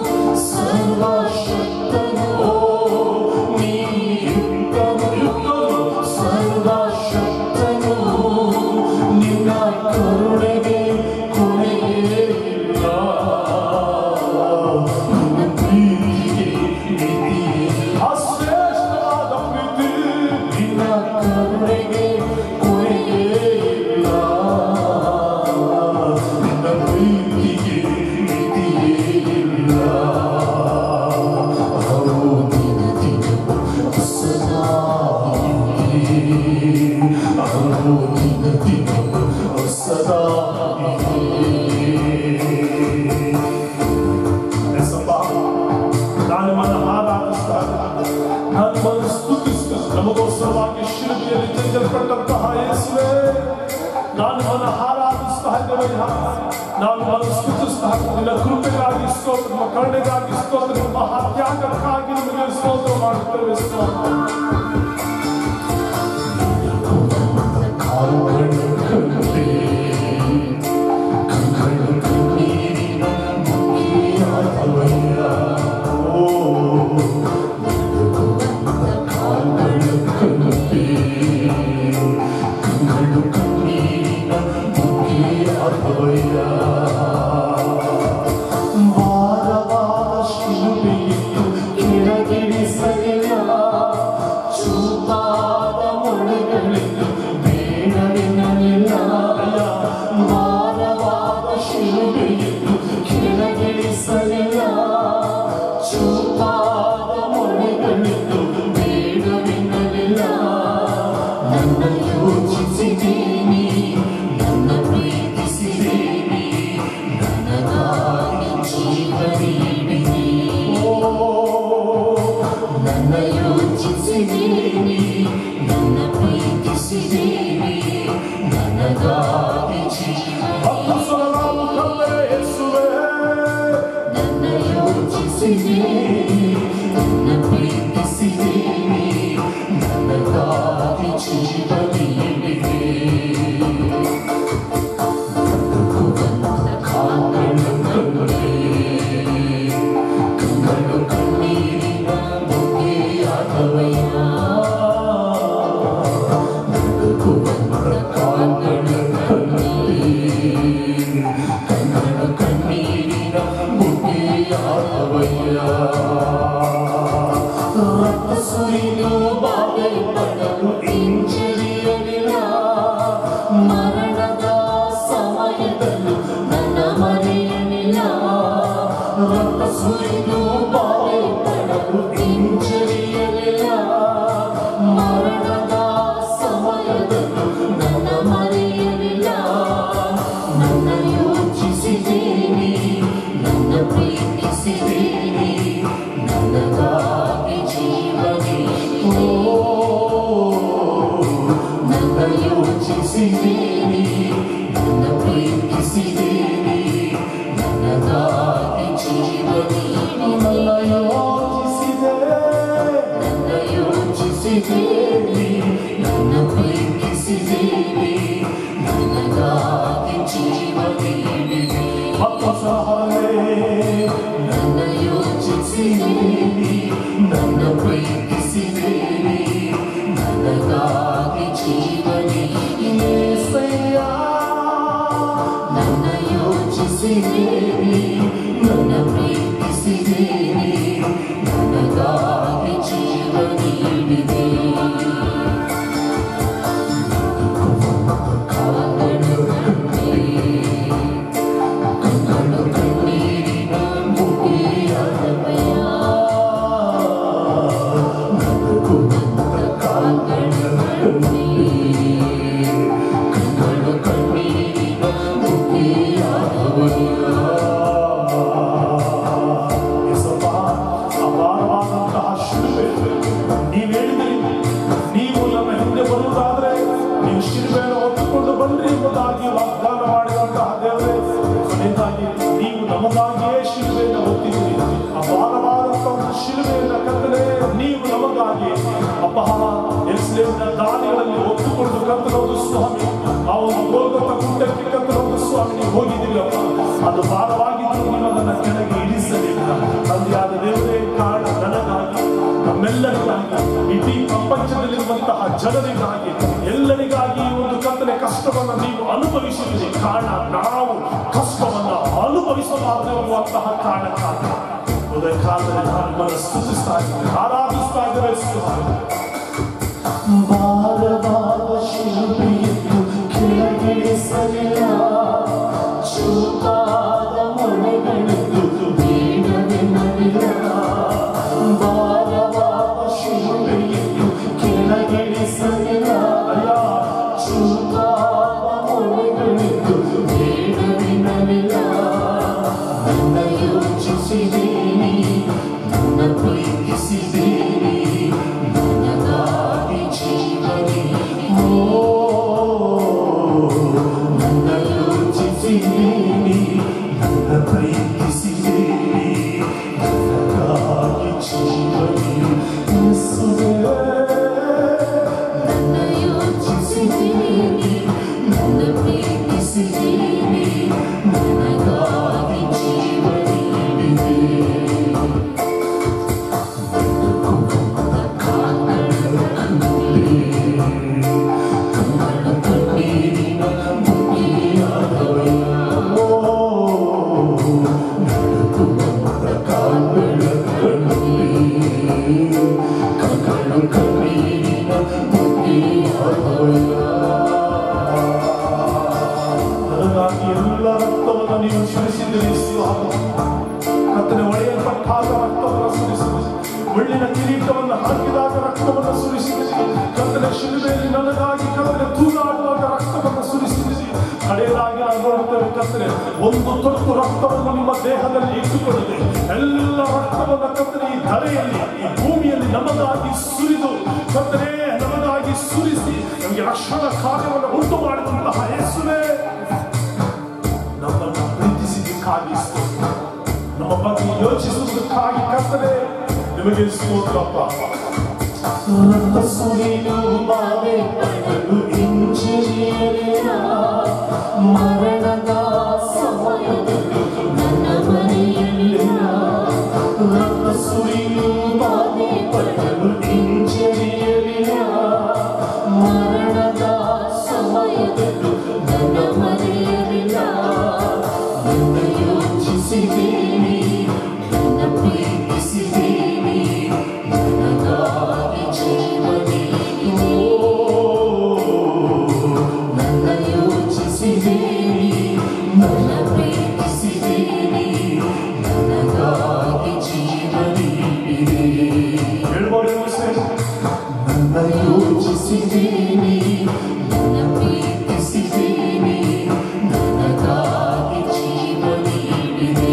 ಸರ್ವಶಕ್ತನು ನೀಯುಕ್ತನು ಸರ್ವಶಕ್ತನು ನಿನ್ನ ಕರುಣೆಗೆ ಕೊನೆಯಿಲ್ಲ ನಿನ್ನ ಪ್ರೀತಿಗೆ ಮಿತಿಯಿಲ್ಲ ಅಶ್ರೇಷ್ಠವಾದ ಪ್ರೀತಿ ನಿನ್ನ ಕರುಣೆಗೆ ಕೊನೆಯಿಲ್ಲ ನಿನ್ನ ಪ್ರೀತಿಗೆ ಮಿತಿಯಿಲ್ಲ ಅವು ದಿನ ದಿನ ಹೊಸದಾಗಿ ಅವು ದಿನ ದಿನ ಹೊಸದಾಗಿ ಎಸಪ್ಪ ನಾನು ನಿಮ್ಮನ್ನು ಹಾರಾಡಿಸ್ತಾ ನಾನು ನಿಮ್ಮನ್ನು ಸ್ತುತಿಸ್ತಾ ನಮಗೋಸ್ಕರವಾಗಿ ಶಿಲ್ಪಿಯಲ್ಲಿ ತೆಗೆಯಲ್ಪಟ್ಟಂತಹ ಯೇಸುವೆ ನಾನು ನಿಮ್ಮನ್ನು ಹಾರಾಡಿಸ್ತಾ ಇದ್ದೇವಯ್ಯ ನಾನು ನಿಮ್ಮನ್ನು ಸ್ತುತಿಸ್ತಾ ನಿನ್ನ ಕೃಪೆಗಾಗಿ ಸ್ತೋತ್ರ ನಿಮ್ಮ ಕರುಣೆಗಾಗಿ ಸ್ತೋತ್ರ ನಿಮ್ಮ ಮಹಾತ್ಯಾಗಕ್ಕಾಗಿ ನಿಮಗೆ ಸ್ತೋತ್ರ ಮಾಡುತ್ತೇವೆ ಸ್ತೋತ್ರ ಕಾಲುಗಳು ಕಂಡೆ ಕಂಗಳು ಕಣ್ಣೀರಿನ ಮುಗಿಯಾದವಯ್ಯ ಓ ಕಾಲುಗಳು ಕಂಡೆ ಕಂಗಳು ಕಣ್ಣೀರಿನ ಮುಗಿಯಾದವಯ್ಯ ಭಾರವಾದ ಶಿಲುಬೆಯಿತ್ತು ಕೆಳಗಿಳಿಸಲಿಲ್ಲ ಚೂಪಾದ ಮೊಳೆಗಳಿದ್ದು ಬೇಡವೆನ್ನಲಿಲ್ಲ ಭಾರವಾದ ಶಿಲುಬೆಯಿತ್ತು ಕೆಳಗಿಳಿಸಲಿಲ್ಲ ಚೂಪಾದ ಮೊಳೆಗಳಿದ್ದು ಬೇಡವೆನ್ನಲಿಲ್ಲ ನನ್ನ ಯೋಚಿಸಿದೀನಿ ನನ್ನ ಪ್ರೀತಿಸಿದೀನಿ ನನಗಾಗಿ ಜೀವ ನೀಡಿದೀನಿ ನನ್ನ ಯೋಚಿಸಿದೀನಿ ನನ್ನ ಪ್ರೀತಿಸಿದೀನಿ ನನಗಾಗಿ ಜೀವ ಅದ್ಭುತನಾದ ತಂದೆ ಯೇಸುವೇ ನನ್ನ ಯೋಚಿಸಿದೀನಿ ನನ್ನ ಪ್ರೀತಿಸಿದೀನಿ ನನಗಾಗಿ ಜೀವ ನೀಡಿದೆ ಕಾಲಗಳು ಕಂಡೆ ಕಂಗಳು ಕಣ್ಣೀರಿನ ಮುಗಿಯಾದವಯ್ಯ ನಡುಕು ಬಂದ ಕಾಲಗಳು ಕಂಡೆ ಕಂಗಳ ಕಣ್ಣೀರಿನ ಮುಗಿಯಾದವಯ್ಯ ರಕ್ತ ಸುರಿದು ಬಾಧೆ ಪಡಲು ಹಿಂಜರಿಯಲಿಲ್ಲ ಮರಣದ ಸಮಯದಲ್ಲೂ ನನ್ನ ಮರೆಯಲಿಲ್ಲ ರಕ್ತ ಸುರಿದು ಬಾಧೆ ಪಡಲು ಹಿಂಜರಿಯಲಿಲ್ಲ ಮರಣದ ಸಮಯದಲ್ಲೂ ನನ್ನ ಮರೆಯಲಿಲ್ಲ ನನ್ನ ಯೋಚಿಸಿದ್ದೀನಿ ನನ್ನ ಪ್ರೀತಿಸಿದ್ದೀನಿ ನನಗಾಗಿ ಜೀವನೇ ನನ್ನ ಯೋಚಿಸಿದ್ದೀನಿ ನನ್ನ ಪ್ರೀತಿಸಿದ್ದೀನಿ ನನಗಾಗಿ ಜೀವನೇ ನನ್ನ ಯೋಚಿಸಿದೆ ನನ್ನ ಯೋಚಿಸಿದ್ದೀನಿ ನನ್ನ ಪ್ರೀತಿಸಿದ್ದೀನಿ ನನಗಾಗಿ ಜೀವ ನೀಡಿದೆ ನನ್ನ ಯೋಚಿಸಿದ್ದೀನಿ ನನ್ನ ಪ್ರೀತಿಸಿದ್ದೀನಿ ನನಗಾಗಿ ಜೀವ ನೀಡಿದೆ ನನ್ನ ಯೋಚಿಸಿದ್ದೀನಿ ನನ್ನ ಪ್ರೀತಿಸಿದ್ದೀನಿ ನನಗಾಗಿ ಜೀವ ನೀಡಿದೆ ಕಾಲಗಳು ಕಂಡೆ ಕಂಗಳು ಕಣ್ಣೀರಿನ ಮುಗಿಯಾದವಯ್ಯ ನೀವು ಹೇಳಿದ್ರಿ ನೀವು ನನ್ನ ಹಿಂದೆ ಬರುವುದಾದ್ರೆ ನೀವು ಶಿಲ್ಬೆಯನ್ನು ಹೊತ್ತುಕೊಂಡು ಬನ್ರಿ ಎಂಬುದಾಗಿ ವಾಗ್ದಾನ ಮಾಡಿದಂತಹ ದೇವರೇ ಕೊನೆಯದಾಗಿ ನೀವು ನಮಗಾಗಿಯೇ ಶಿಲ್ಬೆಯನ್ನು ಹೊತ್ತಿದ್ದೀರಿ ಆ ಭಾರವಾದಂತಹ ಒಂದು ಶಿಲ್ಬೆಯನ್ನು ಕತ್ತಲೆ ನೀವು ನಮಗಾಗಿ ಅಪ್ಪ ಎಸ್ಲೇಮಿನ ದಾರಿಗಳಲ್ಲಿ ಹೊತ್ತುಕೊಂಡು ಕತ್ತಲೋದು ಸ್ವಾಮಿ ಆ ಒಂದು ಗೋಲ್ಗತ ಗುಡ್ಡಕ್ಕೆ ಕತ್ತಲೋದು ಸ್ವಾಮಿ ನೀವು ಹೋಗಿದ್ದೀರಿ ಅಪ್ಪ ಅದು ಭಾರವಾಗಿದ್ದು ನೀವು ಅದನ್ನು ಕೆಳಗೆ ಇಳಿಸಲಿಲ್ಲ ತಂದೆಯಾದ ದೇವರೇ ಕಾರಣ ನನಗಾಗಿ ನಮ್ಮೆಲ್ಲರಿಗಾಗಿ ಇಡೀ ಪ್ರಪಂಚದಲ್ಲಿರುವಂತಹ ಜನರಿಗಾಗಿ ಎಲ್ಲರಿಗಾಗಿ ಈ ಒಂದು ಕತ್ತಲೆ ಕಷ್ಟವನ್ನು ನೀವು ಅನುಭವಿಸಿದ್ದೀರಿ ಕಾರಣ ನಾವು ಕಷ್ಟವನ್ನು ಅನುಭವಿಸಬಾರದು ಎಂಬುವಂತಹ ಕಾರಣಕ್ಕಾಗಿ ಉದಯ ಕಾಲದಲ್ಲಿ ನಾನು ನಿಮ್ಮನ್ನು ಸ್ತುತಿಸ್ತಾ ಇದ್ದೇನೆ ಆರಾಧಿಸ್ತಾ ಇದ್ದೇವೆ ಸ್ವಾಮಿ. ಭಾರವಾದ ಶಿಲ್ಪಿಯನ್ನು ಕೆಳಗಿಳಿಸಲಿಲ್ಲ ಚೂಪಾದ ಮೊಳೆಗಳೆಂದು ಬೇಡವೆನ್ನಲಿಲ್ಲ ಭಾರವಾದ ಶಿಲ್ಪಿಯನ್ನು ಕೆಳಗಿಳಿಸಲಿಲ್ಲ ಚೂಪಾದ ಮೊಳೆಗಳೆಂದು ಬೇಡವೆನ್ನಲಿಲ್ಲ ನನ್ನ ಯೋಚಿಸಿದೇನಿ ನನ್ನ ಪ್ರೀತಿಸಿದೇನಿ ನನಗಾಗಿ ಜೀವನಿ ಓ ನನ್ನ ಯೋಚಿಸಿದೇನಿ ನನ್ನ ಪ್ರೀತಿಸಿದೇನಿ ನನಗಾಗಿ ಜೀವನಿ ಯೇಸುವೇ, ನನ್ನ ಯೋಚಿಸಿದೇನಿ ನನ್ನ ಪ್ರೀತಿಸಿದೇನಿ ನನಗಾಗಿ ಜೀವನಿ ನನಗಾಗಿ ಎಲ್ಲ ರಕ್ತವನ್ನು ನೀವು ಸುರಿಸಿದ್ದೀರಿ ಸ್ವಾಮಿ ಕತ್ತಲೆ ಒಡೆಯಲ್ಪಟ್ಟಾಗ ರಕ್ತವನ್ನು ಸುರಿಸಿದ್ದೀರಿ ಮುಳ್ಳಿನ ಕಿರೀಟವನ್ನು ಹಾಕಿದಾಗ ರಕ್ತವನ್ನು ಸುರಿಸಿದ್ದೀರಿ ಕತ್ತಲೆ ಶಿಲುಬೆಯಲ್ಲಿ ನನಗಾಗಿ ಕತ್ತಲೆ ತೂಗಾಡುವಾಗ ರಕ್ತವನ್ನು ಸುರಿಸಿದ್ದೀರಿ ಕಡೆಯದಾಗಿ ನಾವು ನೋಡುತ್ತೇವೆ ಕತ್ತಲೆ ಒಂದು ತೊಟ್ಟು ರಕ್ತವನ್ನು ನಿಮ್ಮ ದೇಹದಲ್ಲಿ ಇಟ್ಟುಕೊಳ್ಳದೆ ಎಲ್ಲ ರಕ್ತವನ್ನು ಕತ್ತಲೆ ಈ ಧರೆಯಲ್ಲಿ ಈ ಭೂಮಿಯಲ್ಲಿ ನಮಗಾಗಿ ಸುರಿದು ಕತ್ತಲೆ ನಮಗಾಗಿ ಸುರಿಸಿ ನಮಗೆ ರಕ್ಷಣಾ ಕಾರ್ಯವನ್ನು ಉಂಟು ಮಾಡಿದಂತಹ ಯೇಸುವೇ ನಮ್ಮನ್ನು ಪ್ರೀತಿಸಿದ್ದಕ್ಕಾಗಿ ಸ್ತೋತ್ರ. ನಮ್ಮ ಬಗ್ಗೆ ಯೋಚಿಸುವುದಕ್ಕಾಗಿ ಕರ್ತನೆ ನಿಮಗೆ ಸ್ತೋತ್ರಪ್ಪ ರಕ್ತ ಸುರಿದು ಬಾಧೆ ಪಡಲು ಹಿಂಜರಿಯಲಿಲ್ಲ ಮರಣದ ಸಮಯದಲ್ಲೂ ನನ್ನ ಮನೆಯಲ್ಲಿಲ್ಲ ರಕ್ತ ಸುರಿದು ಬಾಧೆ ಪಡಲು ಹಿಂಜರಿಯಲಿಲ್ಲ ಮರಣದ ಸಮಯದಲ್ಲೂ ನನ್ನ ಮನೆಯಲ್ಲಿಲ್ಲ ನನ್ನ ಯೋಚಿಸಿದ್ದೇನೆ ನನ್ನ ಪ್ರೀತಿಸಿದ್ದೇನೆ ನನಗಾಗಿ ಜೀವನೇ ನನ್ನ ಯೋಚಿಸಿದ್ದೇನೆ ನನ್ನ ಪ್ರೀತಿಸಿದ್ದೇನೆ ನನಗಾಗಿ ಜೀವನೇ ಹೇಳ್ಬೋದು ಸೇರಿ ನನ್ನ ಯೋಚಿಸಿದ್ದೇನೆ ನನ್ನ ಪ್ರೀತಿಸಿದ್ದೇನೆ ನನಗಾಗಿ ಜೀವ ನೀಡಿದೆ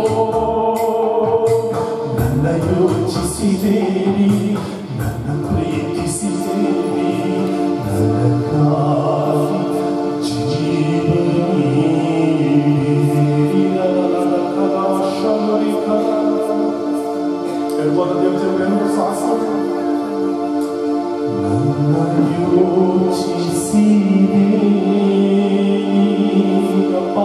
ನನ್ನ ಯೋಚಿಸಿದ್ದೇನೆ ನನ್ನ ಪ್ರೀತಿಸಿದ್ದೇನೆ ನನಗಾಗಿ ಜೀವ ಹೇಳ್ಬೋದು ದೇವತೆಗಳನ್ನು ಸಾಹಸ ನನ್ನ ಯೋಚಿಸಿದೆ ಅಪ್ಪ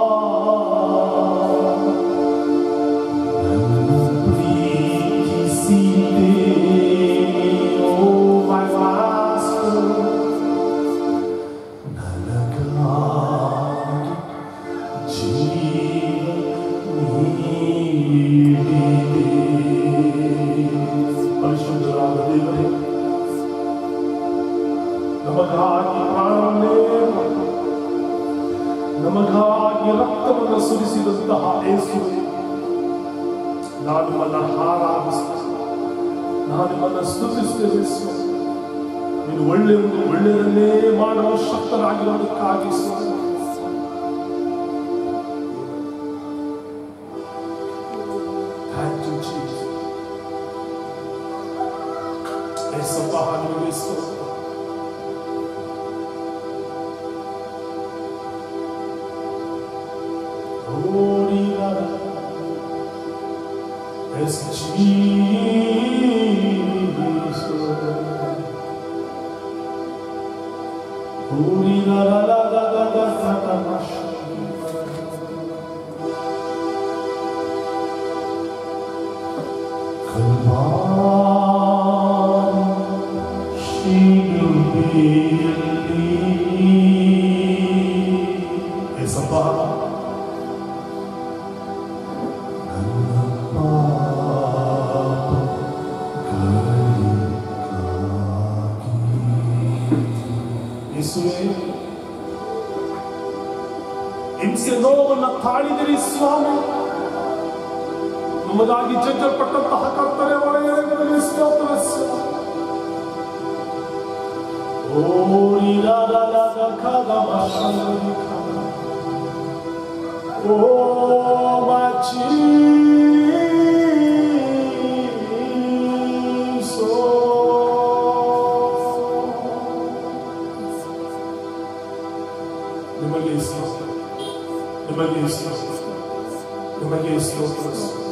ನನ್ನ ಪ್ರೀತಿಸಿದೆ ಓ ಮೈ ಮಾಸ್ಟರ್ ನನಗಾಗಿ ಜೀವ ನೀಡಿದೆ ಪರಿಶುದ್ಧರಾದ ದೇವರೇ ನಮಗಾಗಿ ಪ್ರಾಣವನ್ನೇ ಕೊಟ್ಟು, ನಮಗಾಗಿ ರಕ್ತವನ್ನು ಸುರಿಸಿದಂತಹ ಯೇಸುವೆ ನಾನು ನಿಮ್ಮನ್ನ ಆರಾಧಿಸ್ತೇನೆ ನಾನು ನಿಮ್ಮನ್ನ ಸ್ತುತಿಸ್ತೇನೆ ಸ್ವಾಮಿ. ನೀನು ಒಳ್ಳೆಯದು ಒಳ್ಳೆಯದನ್ನೇ ಮಾಡುವ ಶಕ್ತರಾಗಿರೋದಕ್ಕಾಗಿ ಸ್ವಾಮಿ. Thank you, Jesus. ಏಸಪ್ಪ ನಿಮಗೆ ಸ್ತೋತ್ರ Glory es Jesus. Glory la la la la la la la la la. Kalvari ಶಿಲುಬೆಯಲ್ಲಿ ಏಸಪ್ಪ ಯೇಸುವೇ ಹಿಂಸೆ ನೋವನ್ನು ತಾಳಿದಿರಿ ಸ್ವಾಮಿ ನಮಗಾಗಿ ಜಜ್ಜಲ್ಪಟ್ಟಂತಹ ಕರ್ತನೆ ಒಳಗೆ ಸ್ತೋತ್ರ ಸ್ವಾಮಿ. ಓ ನಿರಾಳದ ಕದಮ ಶಂಕರ. Oh, my Jesus. ನಿಮಗೆ ಸ್ತೋತ್ರ ನಿಮಗೆ ಸ್ತೋತ್ರ ನಿಮಗೆ ಸ್ತೋತ್ರ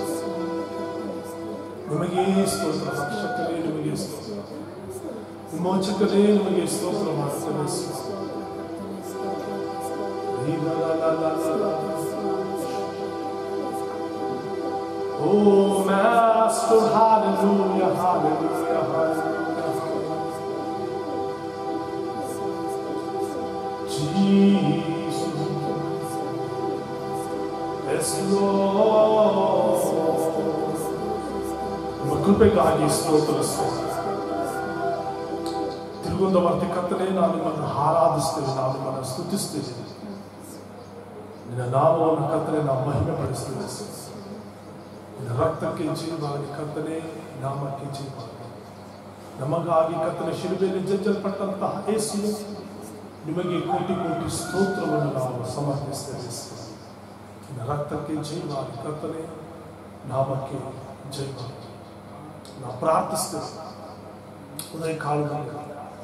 ನಿಮಗೆ ಸ್ತೋತ್ರ ರಕ್ಷಕರೇ ನಿಮಗೆ ಸ್ತೋತ್ರ ವಿಮೋಚಕರೇ ನಿಮಗೆ ಸ್ತೋತ್ರ ಮಾಡ್ತೇನೆ Oh, Master, hallelujah, hallelujah, hallelujah. Jesus. Yes, Lord. ನಿಮ್ಮ ಕೃಪೆಗಾಗಿ ಸ್ತೋತ್ರ ಸ್ವಾಮಿ. ತಿರುಗುಂದ ವರ್ತಿ ಕತ್ತಲೆ ನಾವು ನಿಮ್ಮನ್ನು ಆರಾಧಿಸ್ತೇವೆ ನಾವು ನಿಮ್ಮನ್ನು ಸ್ತುತಿಸ್ತೇವೆ ನಿನ್ನ ನಾಮವನ್ನು ಕತ್ತಲೆ ನಾವು ಮಹಿಮೆ ಪಡಿಸ್ತೇವೆ ಸ್ವಾಮಿ. ನಿನ್ನ ರಕ್ತಕ್ಕೆ ಜೀವಾಗಿ ಕತ್ತಲೆ ನಾಮಕ್ಕೆ ಜೀವಾಗಿ ನಮಗಾಗಿ ಕತ್ತಲೆ ಶಿಲುಬೆಯಲ್ಲಿ ಜಜ್ಜಲ್ಪಟ್ಟಂತಹ ಏಸು ನಿಮಗೆ ಕೋಟಿ ಕೋಟಿ ಸ್ತೋತ್ರವನ್ನು ನಾವು ಸಮರ್ಪಿಸ್ತೇವೆ ಸ್ವಾಮಿ. ನಿನ್ನ ರಕ್ತಕ್ಕೆ ಜೀವಾಗಿ ಕತ್ತಲೆ ನಾಮಕ್ಕೆ ಜೀವಾಗಿ ನಾವು ಪ್ರಾರ್ಥಿಸ್ತೇವೆ ಉದಯ ಕಾಲದಲ್ಲಿ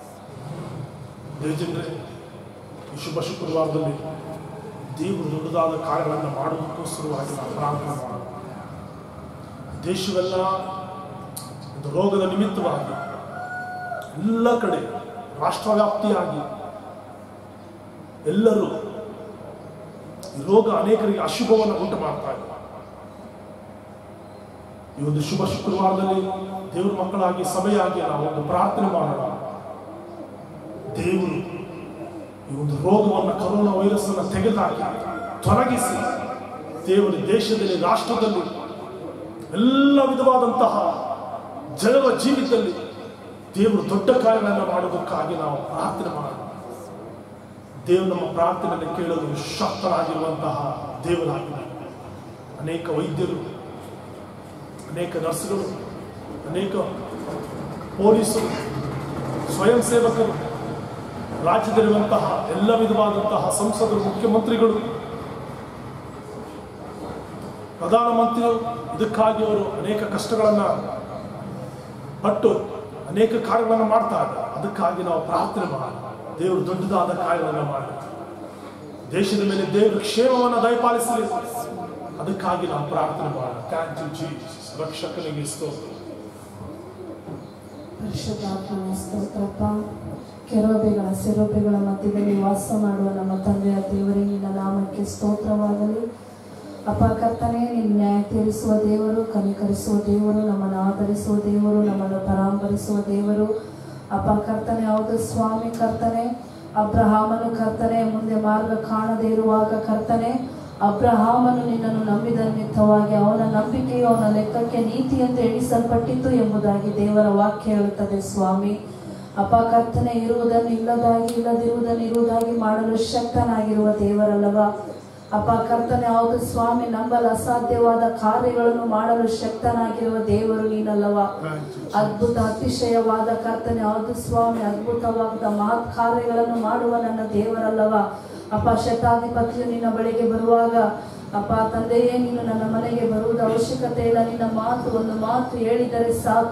ದೇವಜನರೇ ಈ ಶುಭ ಶುಕ್ರವಾರದಲ್ಲಿ ದೇವರು ದೊಡ್ಡದಾದ ಕಾರ್ಯಗಳನ್ನು ಮಾಡುವುದಕ್ಕೋಸ್ಕರವಾಗಿ ನಾವು ಪ್ರಾರ್ಥನೆ ಮಾಡೋಣ ದೇಶವೆಲ್ಲ ಒಂದು ರೋಗದ ನಿಮಿತ್ತವಾಗಿ ಎಲ್ಲ ಕಡೆ ರಾಷ್ಟ್ರವ್ಯಾಪ್ತಿಯಾಗಿ ಎಲ್ಲರೂ ಈ ರೋಗ ಅನೇಕರಿಗೆ ಅಶುಭವನ್ನು ಉಂಟು ಮಾಡ್ತಾ ಇದೆ ಈ ಒಂದು ಶುಭ ಶುಕ್ರವಾರದಲ್ಲಿ ದೇವರ ಮಕ್ಕಳಾಗಿ ಸಭೆಯಾಗಿ ನಾವು ಒಂದು ಪ್ರಾರ್ಥನೆ ಮಾಡೋಣ ದೇವರು ಈ ಒಂದು ರೋಗವನ್ನು ಕರೋನಾ ವೈರಸ್ ಅನ್ನು ತೆಗೆದುಹಾಕಿ ತೊಲಗಿಸಿ ದೇವರು ದೇಶದಲ್ಲಿ ರಾಷ್ಟ್ರದಲ್ಲಿ ಎಲ್ಲ ವಿಧವಾದಂತಹ ಜನರ ಜೀವಿತದಲ್ಲಿ ದೇವರು ದೊಡ್ಡ ಕಾರ್ಯಗಳನ್ನು ಮಾಡೋದಕ್ಕಾಗಿ ನಾವು ಪ್ರಾರ್ಥನೆ ಮಾಡೋಣ ದೇವರು ನಮ್ಮ ಪ್ರಾರ್ಥನೆಯನ್ನು ಕೇಳಲು ಶಕ್ತರಾಗಿರುವಂತಹ ದೇವರಾಗಿದೆ ಅನೇಕ ವೈದ್ಯರು ಅನೇಕ ನರ್ಸ್ಗಳು ಅನೇಕ ಪೊಲೀಸರು ಸ್ವಯಂ ಸೇವಕರು ರಾಜ್ಯದಲ್ಲಿರುವಂತಹ ಎಲ್ಲ ವಿಧವಾದಂತಹ ಸಂಸದರು ಮುಖ್ಯಮಂತ್ರಿಗಳು ಪ್ರಧಾನಮಂತ್ರಿಗಳು ಇದಕ್ಕಾಗಿ ಅವರು ಅನೇಕ ಕಷ್ಟಗಳನ್ನು ಪಟ್ಟು ಅನೇಕ ಕಾರ್ಯಗಳನ್ನು ಮಾಡ್ತಾ ಇದ್ದಾರೆ ಅದಕ್ಕಾಗಿ ನಾವು ಪ್ರಾರ್ಥನೆ ಮಾಡೋಣ ದೇವರು ದೊಡ್ಡದಾದ ಕಾರ್ಯಗಳನ್ನು ಮಾಡಿ ದೇಶದ ಮೇಲೆ ದೇವರು ಕ್ಷೇಮವನ್ನು ದಯಪಾಲಿಸಲಿ ಅದಕ್ಕಾಗಿ ನಾವು ಪ್ರಾರ್ಥನೆ ಮಾಡೋಣ ಥ್ಯಾಂಕ್ ಯು ಜೀಸಸ್ ರಕ್ಷಕನಿಗೆ ಸ್ತೋತ್ರ ಪರಿಶುದ್ಧಾತ್ಮನ ಸ್ತೋತ್ರಪ್ಪ ಕೆರೋಬೆಗಳ ಸೆರೋಬೆಗಳ ಮಧ್ಯದಲ್ಲಿ ವಾಸ ಮಾಡುವ ನಮ್ಮ ತಂದೆಯ ದೇವರೇ ನಿನ್ನ ನಾಮಕ್ಕೆ ಸ್ತೋತ್ರವಾಗಲಿ ಅಪ್ಪ ಕರ್ತನೆ ನಿನ್ನ ನ್ಯಾಯ ತೀರಿಸುವ ದೇವರು ಕನಿಕರಿಸುವ ದೇವರು ನಮ್ಮನ್ನು ಆಧರಿಸುವ ದೇವರು ನಮ್ಮನ್ನು ಪರಾಂಬರಿಸುವ ದೇವರು ಅಪ್ಪ ಕರ್ತನೆ ಹೌದು ಸ್ವಾಮಿ ಕರ್ತನೆ ಅಬ್ರಹಾಮನು ಕರ್ತನೆ ಮುಂದೆ ಮಾರ್ಗ ಕಾಣದೇ ಇರುವಾಗ ಕರ್ತನೆ ಅಬ್ರಹಾಮನು ನಿನ್ನನ್ನು ನಂಬಿದ ನಿಮಿತ್ತವಾಗಿ ಅವನ ನಂಬಿಕೆಯು ಅವನ ಲೆಕ್ಕಕ್ಕೆ ನೀತಿ ಎಂದು ಎಣಿಸಲ್ಪಟ್ಟಿತು ಎಂಬುದಾಗಿ ದೇವರ ವಾಕ್ಯ ಹೇಳುತ್ತದೆ ಸ್ವಾಮಿ ಅಪ್ಪ ಕರ್ತನೆ ಇರುವುದನ್ನು ಇಲ್ಲದಾಗಿ ಇಲ್ಲದಿರುವುದನ್ನು ಇರುವುದಾಗಿ ಮಾಡಲು ಶಕ್ತನಾಗಿರುವ ದೇವರಲ್ಲವ ಅಪ್ಪ ಕರ್ತನೆ ಹೌದು ಸ್ವಾಮಿ ನಂಬಲು ಅಸಾಧ್ಯವಾದ ಕಾರ್ಯಗಳನ್ನು ಮಾಡಲು ಶಕ್ತನಾಗಿರುವ ದೇವರು ನೀನಲ್ಲವ ಅದ್ಭುತ ಅತಿಶಯವಾದ ಕರ್ತನೆ ಹೌದು ಸ್ವಾಮಿ ಅದ್ಭುತವಾದ ಮಹತ್ ಕಾರ್ಯಗಳನ್ನು ಮಾಡುವ ನನ್ನ ದೇವರಲ್ಲವ ಅಪ್ಪ ಶತಾಧಿಪತಿಯು ನಿನ್ನ ಬಳಿಗೆ ಬರುವಾಗ ಅಪ್ಪ ತಂದೆಯೇ ನೀನು ನನ್ನ ಮನೆಗೆ ಬರುವುದು ಅವಶ್ಯಕತೆ ಇಲ್ಲ ನಿನ್ನ ಮಾತು ಒಂದು ಮಾತು ಹೇಳಿದರೆ ಸಾಕು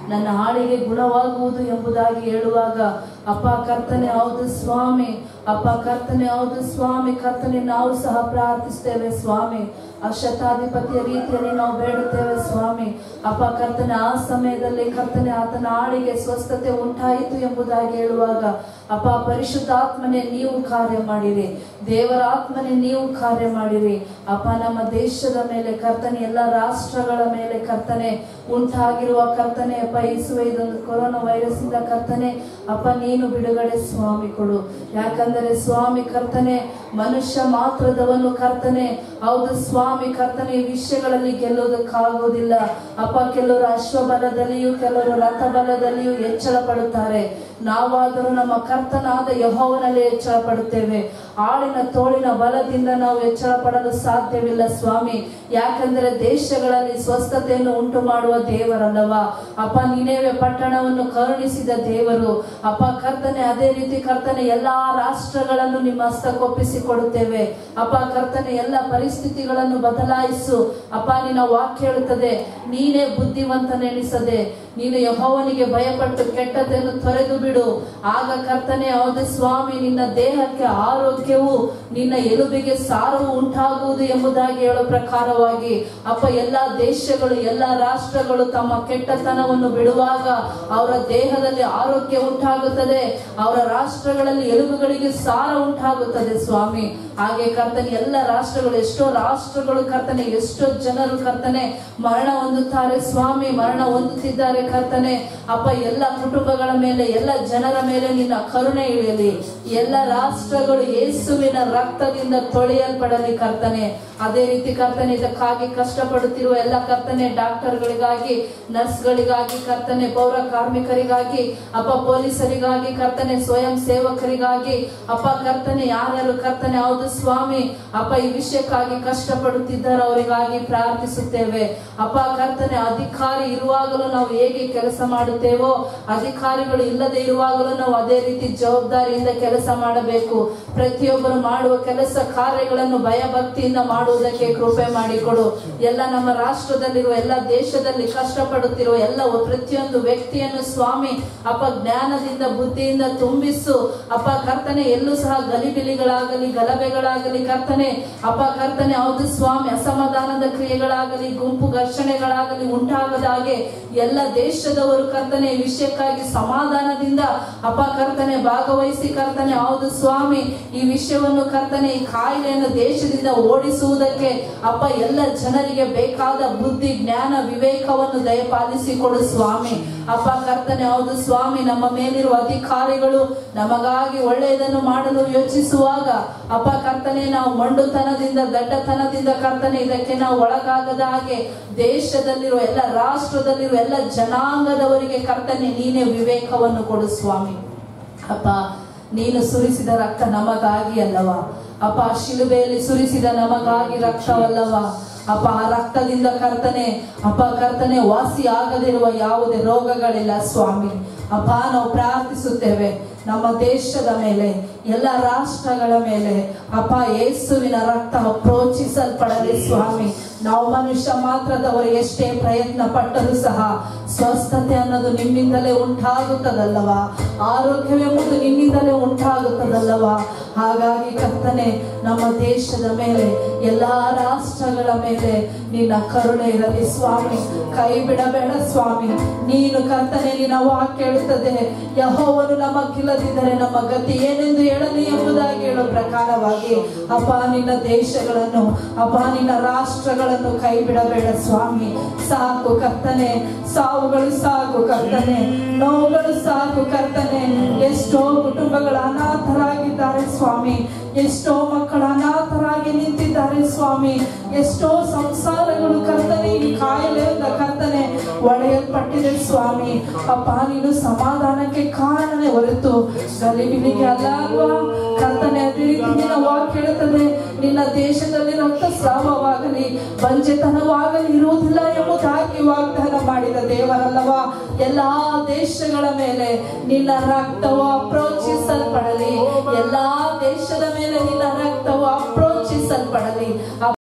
ನನ್ನ ಹಾಳಿಗೆ ಗುಣವಾಗುವುದು ಎಂಬುದಾಗಿ ಹೇಳುವಾಗ ಅಪ್ಪ ಕರ್ತನೆ ಹೌದು ಸ್ವಾಮಿ ಅಪ್ಪ ಕರ್ತನೆ ಹೌದು ಸ್ವಾಮಿ ಕರ್ತನೆ ನಾವು ಸಹ ಪ್ರಾರ್ಥಿಸ್ತೇವೆ ಸ್ವಾಮಿ ಆ ಶತಾಧಿಪತಿಯ ರೀತಿಯಲ್ಲಿ ನಾವು ಬೇಡುತ್ತೇವೆ ಸ್ವಾಮಿ ಅಪ್ಪ ಕರ್ತನೆ ಆ ಸಮಯದಲ್ಲಿ ಕರ್ತನೆ ಆತನ ಆಳಿಗೆ ಸ್ವಸ್ಥತೆ ಉಂಟಾಯಿತು ಎಂಬುದಾಗಿ ಹೇಳುವಾಗ ಅಪ್ಪ ಪರಿಶುದ್ಧಾತ್ಮನೆ ನೀವು ಕಾರ್ಯ ಮಾಡಿರಿ ದೇವರ ಆತ್ಮನೆ ನೀವು ಕಾರ್ಯ ಮಾಡಿರಿ ಅಪ್ಪ ನಮ್ಮ ದೇಶದ ಮೇಲೆ ಕರ್ತನೆ ಎಲ್ಲ ರಾಷ್ಟ್ರಗಳ ಮೇಲೆ ಕರ್ತನೆ ಉಂಟಾಗಿರುವ ಕರ್ತನೆ ಅಪ್ಪ ಯೇಸುವೆ ಇದೊಂದು ಕೊರೋನಾ ವೈರಸ್ ಇಂದ ಕರ್ತನೆ ಅಪ್ಪ ನೀನು ಬಿಡುಗಡೆ ಸ್ವಾಮಿ ಕೊಡು ಯಾಕಂದರೆ ಸ್ವಾಮಿ ಕರ್ತನೆ ಮನುಷ್ಯ ಮಾತ್ರದವನು ಕರ್ತನೆ ಹೌದು ಸ್ವಾಮಿ ಕರ್ತನೆ ಈ ವಿಷಯಗಳಲ್ಲಿ ಗೆಲ್ಲುವುದಕ್ಕಾಗುವುದಿಲ್ಲ ಅಪ್ಪ ಕೆಲವರು ಅಶ್ವಬಲದಲ್ಲಿಯೂ ಕೆಲವರು ರಥಬಲದಲ್ಲಿಯೂ ಹೆಚ್ಚಳ ಪಡುತ್ತಾರೆ ನಾವಾದರೂ ನಮ್ಮ ಕರ್ತನಾದ ಯಹೋವನಲ್ಲಿ ಹೆಚ್ಚಳ ಪಡುತ್ತೇವೆ ಆಳಿನ ತೋಳಿನ ಬಲದಿಂದ ನಾವು ಹೆಚ್ಚಳ ಪಡಲು ಸಾಧ್ಯವಿಲ್ಲ ಸ್ವಾಮಿ ಯಾಕಂದರೆ ದೇಶಗಳಲ್ಲಿ ಸ್ವಸ್ಥತೆಯನ್ನು ಉಂಟು ಮಾಡುವ ದೇವರಲ್ಲವಾ ಅಪ್ಪ ನಿನೇವೆ ಪಟ್ಟಣವನ್ನು ಕರುಣಿಸಿದ ದೇವರು ಅಪ್ಪ ಕರ್ತನೆ ಅದೇ ರೀತಿ ಕರ್ತನೆ ಎಲ್ಲಾ ರಾಷ್ಟ್ರಗಳನ್ನು ನಿಮ್ಮ ಹಸ್ತಕ್ಕೊಪ್ಪಿಸಿ ಕೊಡುತ್ತೇವೆ ಅಪ್ಪ ಕರ್ತನೆ ಎಲ್ಲ ಪರಿಸ್ಥಿತಿಗಳನ್ನು ಬದಲಾಯಿಸು ಅಪ್ಪ ನಿನ್ನ ವಾಕ್ಯ ಹೇಳುತ್ತದೆ ನೀನೇ ಬುದ್ಧಿವಂತನೆನಿಸದೆ ನೀನು ಯಹೋವನಿಗೆ ಭಯಪಟ್ಟು ಕೆಟ್ಟದ್ದನ್ನು ತೊರೆದು ಬಿಡು ಆಗ ಕರ್ತನೆ ಹೌದು ಸ್ವಾಮಿ ನಿನ್ನ ದೇಹಕ್ಕೆ ಆರೋಗ್ಯವು ನಿನ್ನ ಎಲುಬಿಗೆ ಸಾರವು ಉಂಟಾಗುವುದು ಎಂಬುದಾಗಿ ಹೇಳೋ ಪ್ರಕಾರವಾಗಿ ಅಪ್ಪ ಎಲ್ಲಾ ದೇಶಗಳು ಎಲ್ಲಾ ರಾಷ್ಟ್ರಗಳು ತಮ್ಮ ಕೆಟ್ಟತನವನ್ನು ಬಿಡುವಾಗ ಅವರ ದೇಹದಲ್ಲಿ ಆರೋಗ್ಯ ಉಂಟಾಗುತ್ತದೆ ಅವರ ರಾಷ್ಟ್ರಗಳಲ್ಲಿ ಎಲುಬುಗಳಿಗೆ ಸಾರ ಉಂಟಾಗುತ್ತದೆ ಸ್ವಾಮಿ ಹಾಗೆ ಕರ್ತನೆ ಎಲ್ಲ ರಾಷ್ಟ್ರಗಳು ಎಷ್ಟೋ ರಾಷ್ಟ್ರಗಳು ಕರ್ತನೆ ಎಷ್ಟೋ ಜನರು ಕರ್ತನೆ ಮರಣ ಹೊಂದುತ್ತಾರೆ ಸ್ವಾಮಿ ಮರಣ ಹೊಂದುತ್ತಿದ್ದಾರೆ ಕರ್ತನೆ ಅಪ್ಪ ಎಲ್ಲ ಕುಟುಂಬಗಳ ಮೇಲೆ ಎಲ್ಲ ಜನರ ಮೇಲೆ ನಿನ್ನ ಕರುಣೆ ಇಳಿಯಲಿ ಎಲ್ಲ ರಾಷ್ಟ್ರಗಳು ಯೇಸುವಿನ ರಕ್ತದಿಂದ ತೊಳೆಯಲ್ಪಡಲಿ ಕರ್ತನೆ ಅದೇ ರೀತಿ ಕರ್ತನೆ ಇದಕ್ಕಾಗಿ ಕಷ್ಟಪಡುತ್ತಿರುವ ಎಲ್ಲ ಕರ್ತನೆ ಡಾಕ್ಟರ್ಗಳಿಗಾಗಿ ನರ್ಸ್ಗಳಿಗಾಗಿ ಕರ್ತನೆ ಪೌರ ಕಾರ್ಮಿಕರಿಗಾಗಿ ಅಪ್ಪ ಪೊಲೀಸರಿಗಾಗಿ ಕರ್ತನೆ ಸ್ವಯಂ ಸೇವಕರಿಗಾಗಿ ಅಪ್ಪ ಕರ್ತನೆ ಯಾರ್ಯಾರು ಕರ್ತನೆ ಹೌದು ಸ್ವಾಮಿ ಅಪ್ಪ ಈ ವಿಷಯಕ್ಕಾಗಿ ಕಷ್ಟಪಡುತ್ತಿದ್ದಾರೆ ಅವರಿಗಾಗಿ ಪ್ರಾರ್ಥಿಸುತ್ತೇವೆ ಅಪ್ಪ ಕರ್ತನೆ ಅಧಿಕಾರಿ ಇರುವಾಗಲೂ ನಾವು ಹೇಗೆ ಕೆಲಸ ಮಾಡುತ್ತೇವೋ ಅಧಿಕಾರಿಗಳು ಇಲ್ಲದೆ ಇರುವಾಗಲೂ ನಾವು ಅದೇ ರೀತಿ ಜವಾಬ್ದಾರಿಯಿಂದ ಕೆಲಸ ಮಾಡಬೇಕು ಪ್ರತಿಯೊಬ್ಬರು ಮಾಡುವ ಕೆಲಸ ಕಾರ್ಯಗಳನ್ನು ಭಯಭಕ್ತಿಯಿಂದ ಮಾಡುವುದಕ್ಕೆ ಕೃಪೆ ಮಾಡಿಕೊಡು ಎಲ್ಲ ನಮ್ಮ ರಾಷ್ಟ್ರದಲ್ಲಿರುವ ಎಲ್ಲ ದೇಶದಲ್ಲಿ ಕಷ್ಟಪಡುತ್ತಿರುವ ಎಲ್ಲ ಪ್ರತಿಯೊಂದು ವ್ಯಕ್ತಿಯನ್ನು ಸ್ವಾಮಿ ಅಪ್ಪ ಜ್ಞಾನದಿಂದ ಬುದ್ಧಿಯಿಂದ ತುಂಬಿಸು ಅಪ್ಪ ಕರ್ತನೆ ಎಲ್ಲೂ ಸಹ ಗಲಿಬಿಲಿಗಳಾಗಲಿ ಗಲಭೆಗಳಾಗಲಿ ಕರ್ತನೆ ಅಪ್ಪ ಕರ್ತನೆ ಹೌದು ಸ್ವಾಮಿ ಅಸಮಾಧಾನದ ಕ್ರಿಯೆಗಳಾಗಲಿ ಗುಂಪು ಘರ್ಷಣೆಗಳಾಗಲಿ ಉಂಟಾಗದ ಹಾಗೆ ಎಲ್ಲ ದೇಶದವರು ಕರ್ತನೆ ಈ ವಿಷಯಕ್ಕಾಗಿ ಸಮಾಧಾನದಿಂದ ಅಪ್ಪ ಕರ್ತನೆ ಭಾಗವಹಿಸಿ ಕರ್ತನೆ ಹೌದು ಸ್ವಾಮಿ ಈ ವಿಷಯವನ್ನು ಕರ್ತನೆ ಈ ಕಾಯಿಲೆಯನ್ನು ದೇಶದಿಂದ ಓಡಿಸುವುದಕ್ಕೆ ಅಪ್ಪ ಎಲ್ಲ ಜನರಿಗೆ ಬೇಕಾದ ಬುದ್ಧಿ ಜ್ಞಾನ ವಿವೇಕವನ್ನು ದಯಪಾಲಿಸಿ ಕೊಡು ಸ್ವಾಮಿ ಅಪ್ಪ ಕರ್ತನೆ ಹೌದು ಸ್ವಾಮಿ ನಮ್ಮ ಮೇಲಿರುವ ಅಧಿಕಾರಿಗಳು ನಮಗಾಗಿ ಒಳ್ಳೆಯದನ್ನು ಮಾಡಲು ಯೋಚಿಸುವಾಗ ಅಪ್ಪ ಕರ್ತನೆ ನಾವು ಮಂಡುತನದಿಂದ ದಡ್ಡತನದಿಂದ ಕರ್ತನೆ ಇದಕ್ಕೆ ನಾವು ಒಳಗಾಗದ ಹಾಗೆ ದೇಶದಲ್ಲಿರುವ ಎಲ್ಲ ರಾಷ್ಟ್ರದಲ್ಲಿರುವ ಎಲ್ಲ ಜನಾಂಗದವರಿಗೆ ಕರ್ತನೆ ನೀನೇ ವಿವೇಕವನ್ನು ಕೊಡು ಸ್ವಾಮಿ ಅಪ್ಪ ನೀನು ಸುರಿಸಿದ ರಕ್ತ ನಮಗಾಗಿ ಅಲ್ಲವಾ ಅಪ್ಪ ಶಿಲುಬೆಯಲ್ಲಿ ಸುರಿಸಿದ ನಮಗಾಗಿ ರಕ್ತವಲ್ಲವಾ ಅಪ್ಪ ಆ ರಕ್ತದಿಂದ ಕರ್ತನೆ ಅಪ್ಪ ಕರ್ತನೆ ವಾಸಿ ಆಗದಿರುವ ಯಾವುದೇ ರೋಗಗಳಿಲ್ಲ ಸ್ವಾಮಿ ಅಪ್ಪ ನಾವು ಪ್ರಾರ್ಥಿಸುತ್ತೇವೆ ನಮ್ಮ ದೇಶದ ಮೇಲೆ ಎಲ್ಲ ರಾಷ್ಟ್ರಗಳ ಮೇಲೆ ಅಪ್ಪ ಯೇಸುವಿನ ರಕ್ತ ಪ್ರೋಚಿಸಲ್ಪಡಲಿ ಸ್ವಾಮಿ ನಾವು ಮನುಷ್ಯ ಮಾತ್ರದವರು ಎಷ್ಟೇ ಪ್ರಯತ್ನ ಪಟ್ಟರೂ ಸಹ ಸ್ವಸ್ಥತೆ ಅನ್ನೋದು ನಿಮ್ಮಿಂದಲೇ ಉಂಟಾಗುತ್ತದಲ್ಲವಾ ಆರೋಗ್ಯವೆಂಬುದು ನಿಮ್ಮಿಂದಲೇ ಉಂಟಾಗುತ್ತದಲ್ಲವಾ ಹಾಗಾಗಿ ಕರ್ತನೆ ನಮ್ಮ ದೇಶದ ಮೇಲೆ ಎಲ್ಲಾ ರಾಷ್ಟ್ರಗಳ ಮೇಲೆ ನಿನ್ನ ಕರುಣೆ ಇರಲಿ ಸ್ವಾಮಿ ಕೈ ಬಿಡಬೇಡ ಸ್ವಾಮಿ ನೀನು ಕರ್ತನೆ ನಿನ್ನ ವಾಕ್ಯ ಹೇಳುತ್ತದೆ ಯಹೋವನು ನಮಗಿಲ್ಲದಿದ್ದರೆ ನಮ್ಮ ಗತಿ ಏನೆಂದು ಹೇಳಲಿ ಎಂಬುದಾಗಿ ಹೇಳೋ ಪ್ರಕಾರವಾಗಿ ಅಪ್ಪ ನಿನ್ನ ದೇಶಗಳನ್ನು ಅಪ್ಪ ನಿನ್ನ ರಾಷ್ಟ್ರಗಳನ್ನು ಕೈ ಬಿಡಬೇಡ ಸ್ವಾಮಿ ಸಾಕು ಕರ್ತನೆ ಸಾವುಗಳು ಸಾಕು ಕರ್ತನೆ ನೋವುಗಳು ಸಾಕು ಕರ್ತನೆ ಎಷ್ಟೋ ಕುಟುಂಬಗಳ ಅನಾಥರಾಗಿದ್ದಾರೆ ಸ್ವಾಮಿ ಎಷ್ಟೋ ಮಕ್ಕಳ ಅನಾಥರಾಗಿ ನಿಂತಿದ್ದಾರೆ ಸ್ವಾಮಿ ಎಷ್ಟೋ ಸಂಸಾರಗಳು ಕರ್ತನೆ ಈ ಕಾಯಿಲೆಯಿಂದ ಕರ್ತನೆ ಒಡೆಯಲ್ಪಟ್ಟಿದೆ ಸ್ವಾಮಿ ಅಪ್ಪ ನೀನು ಸಮಾಧಾನಕ್ಕೆ ಕಾರಣನೇ ಹೊರತು ಗಲಿಬಿಲಿಗೆ ಅಲ್ಲ ಅಲ್ವಾ ಕರ್ತನೆ ಅದೇ ರೀತಿ ನಿನ್ನ ವಾಕ್ಯ ಹೇಳುತ್ತದೆ ನಿನ್ನ ದೇಶದಲ್ಲಿ ರಕ್ತಸ್ರಾವವಾಗಲಿ ಬಂಜೆತನವಾಗಲಿ ಇರುವುದಿಲ್ಲ ಎಂಬುದಾಗಿ ವಾಗ್ದಾನ ಮಾಡಿದ ದೇವರಲ್ಲವಾ ಎಲ್ಲಾ ದೇಶಗಳ ಮೇಲೆ ನಿನ್ನ ರಕ್ತವು ಅಪ್ರೋಚಿಸಲ್ಪಡಲಿ ಎಲ್ಲಾ ದೇಶದ ಮೇಲೆ ನಿನ್ನ ರಕ್ತವು ಅಪ್ರೋಚಿಸಲ್ಪಡಲಿ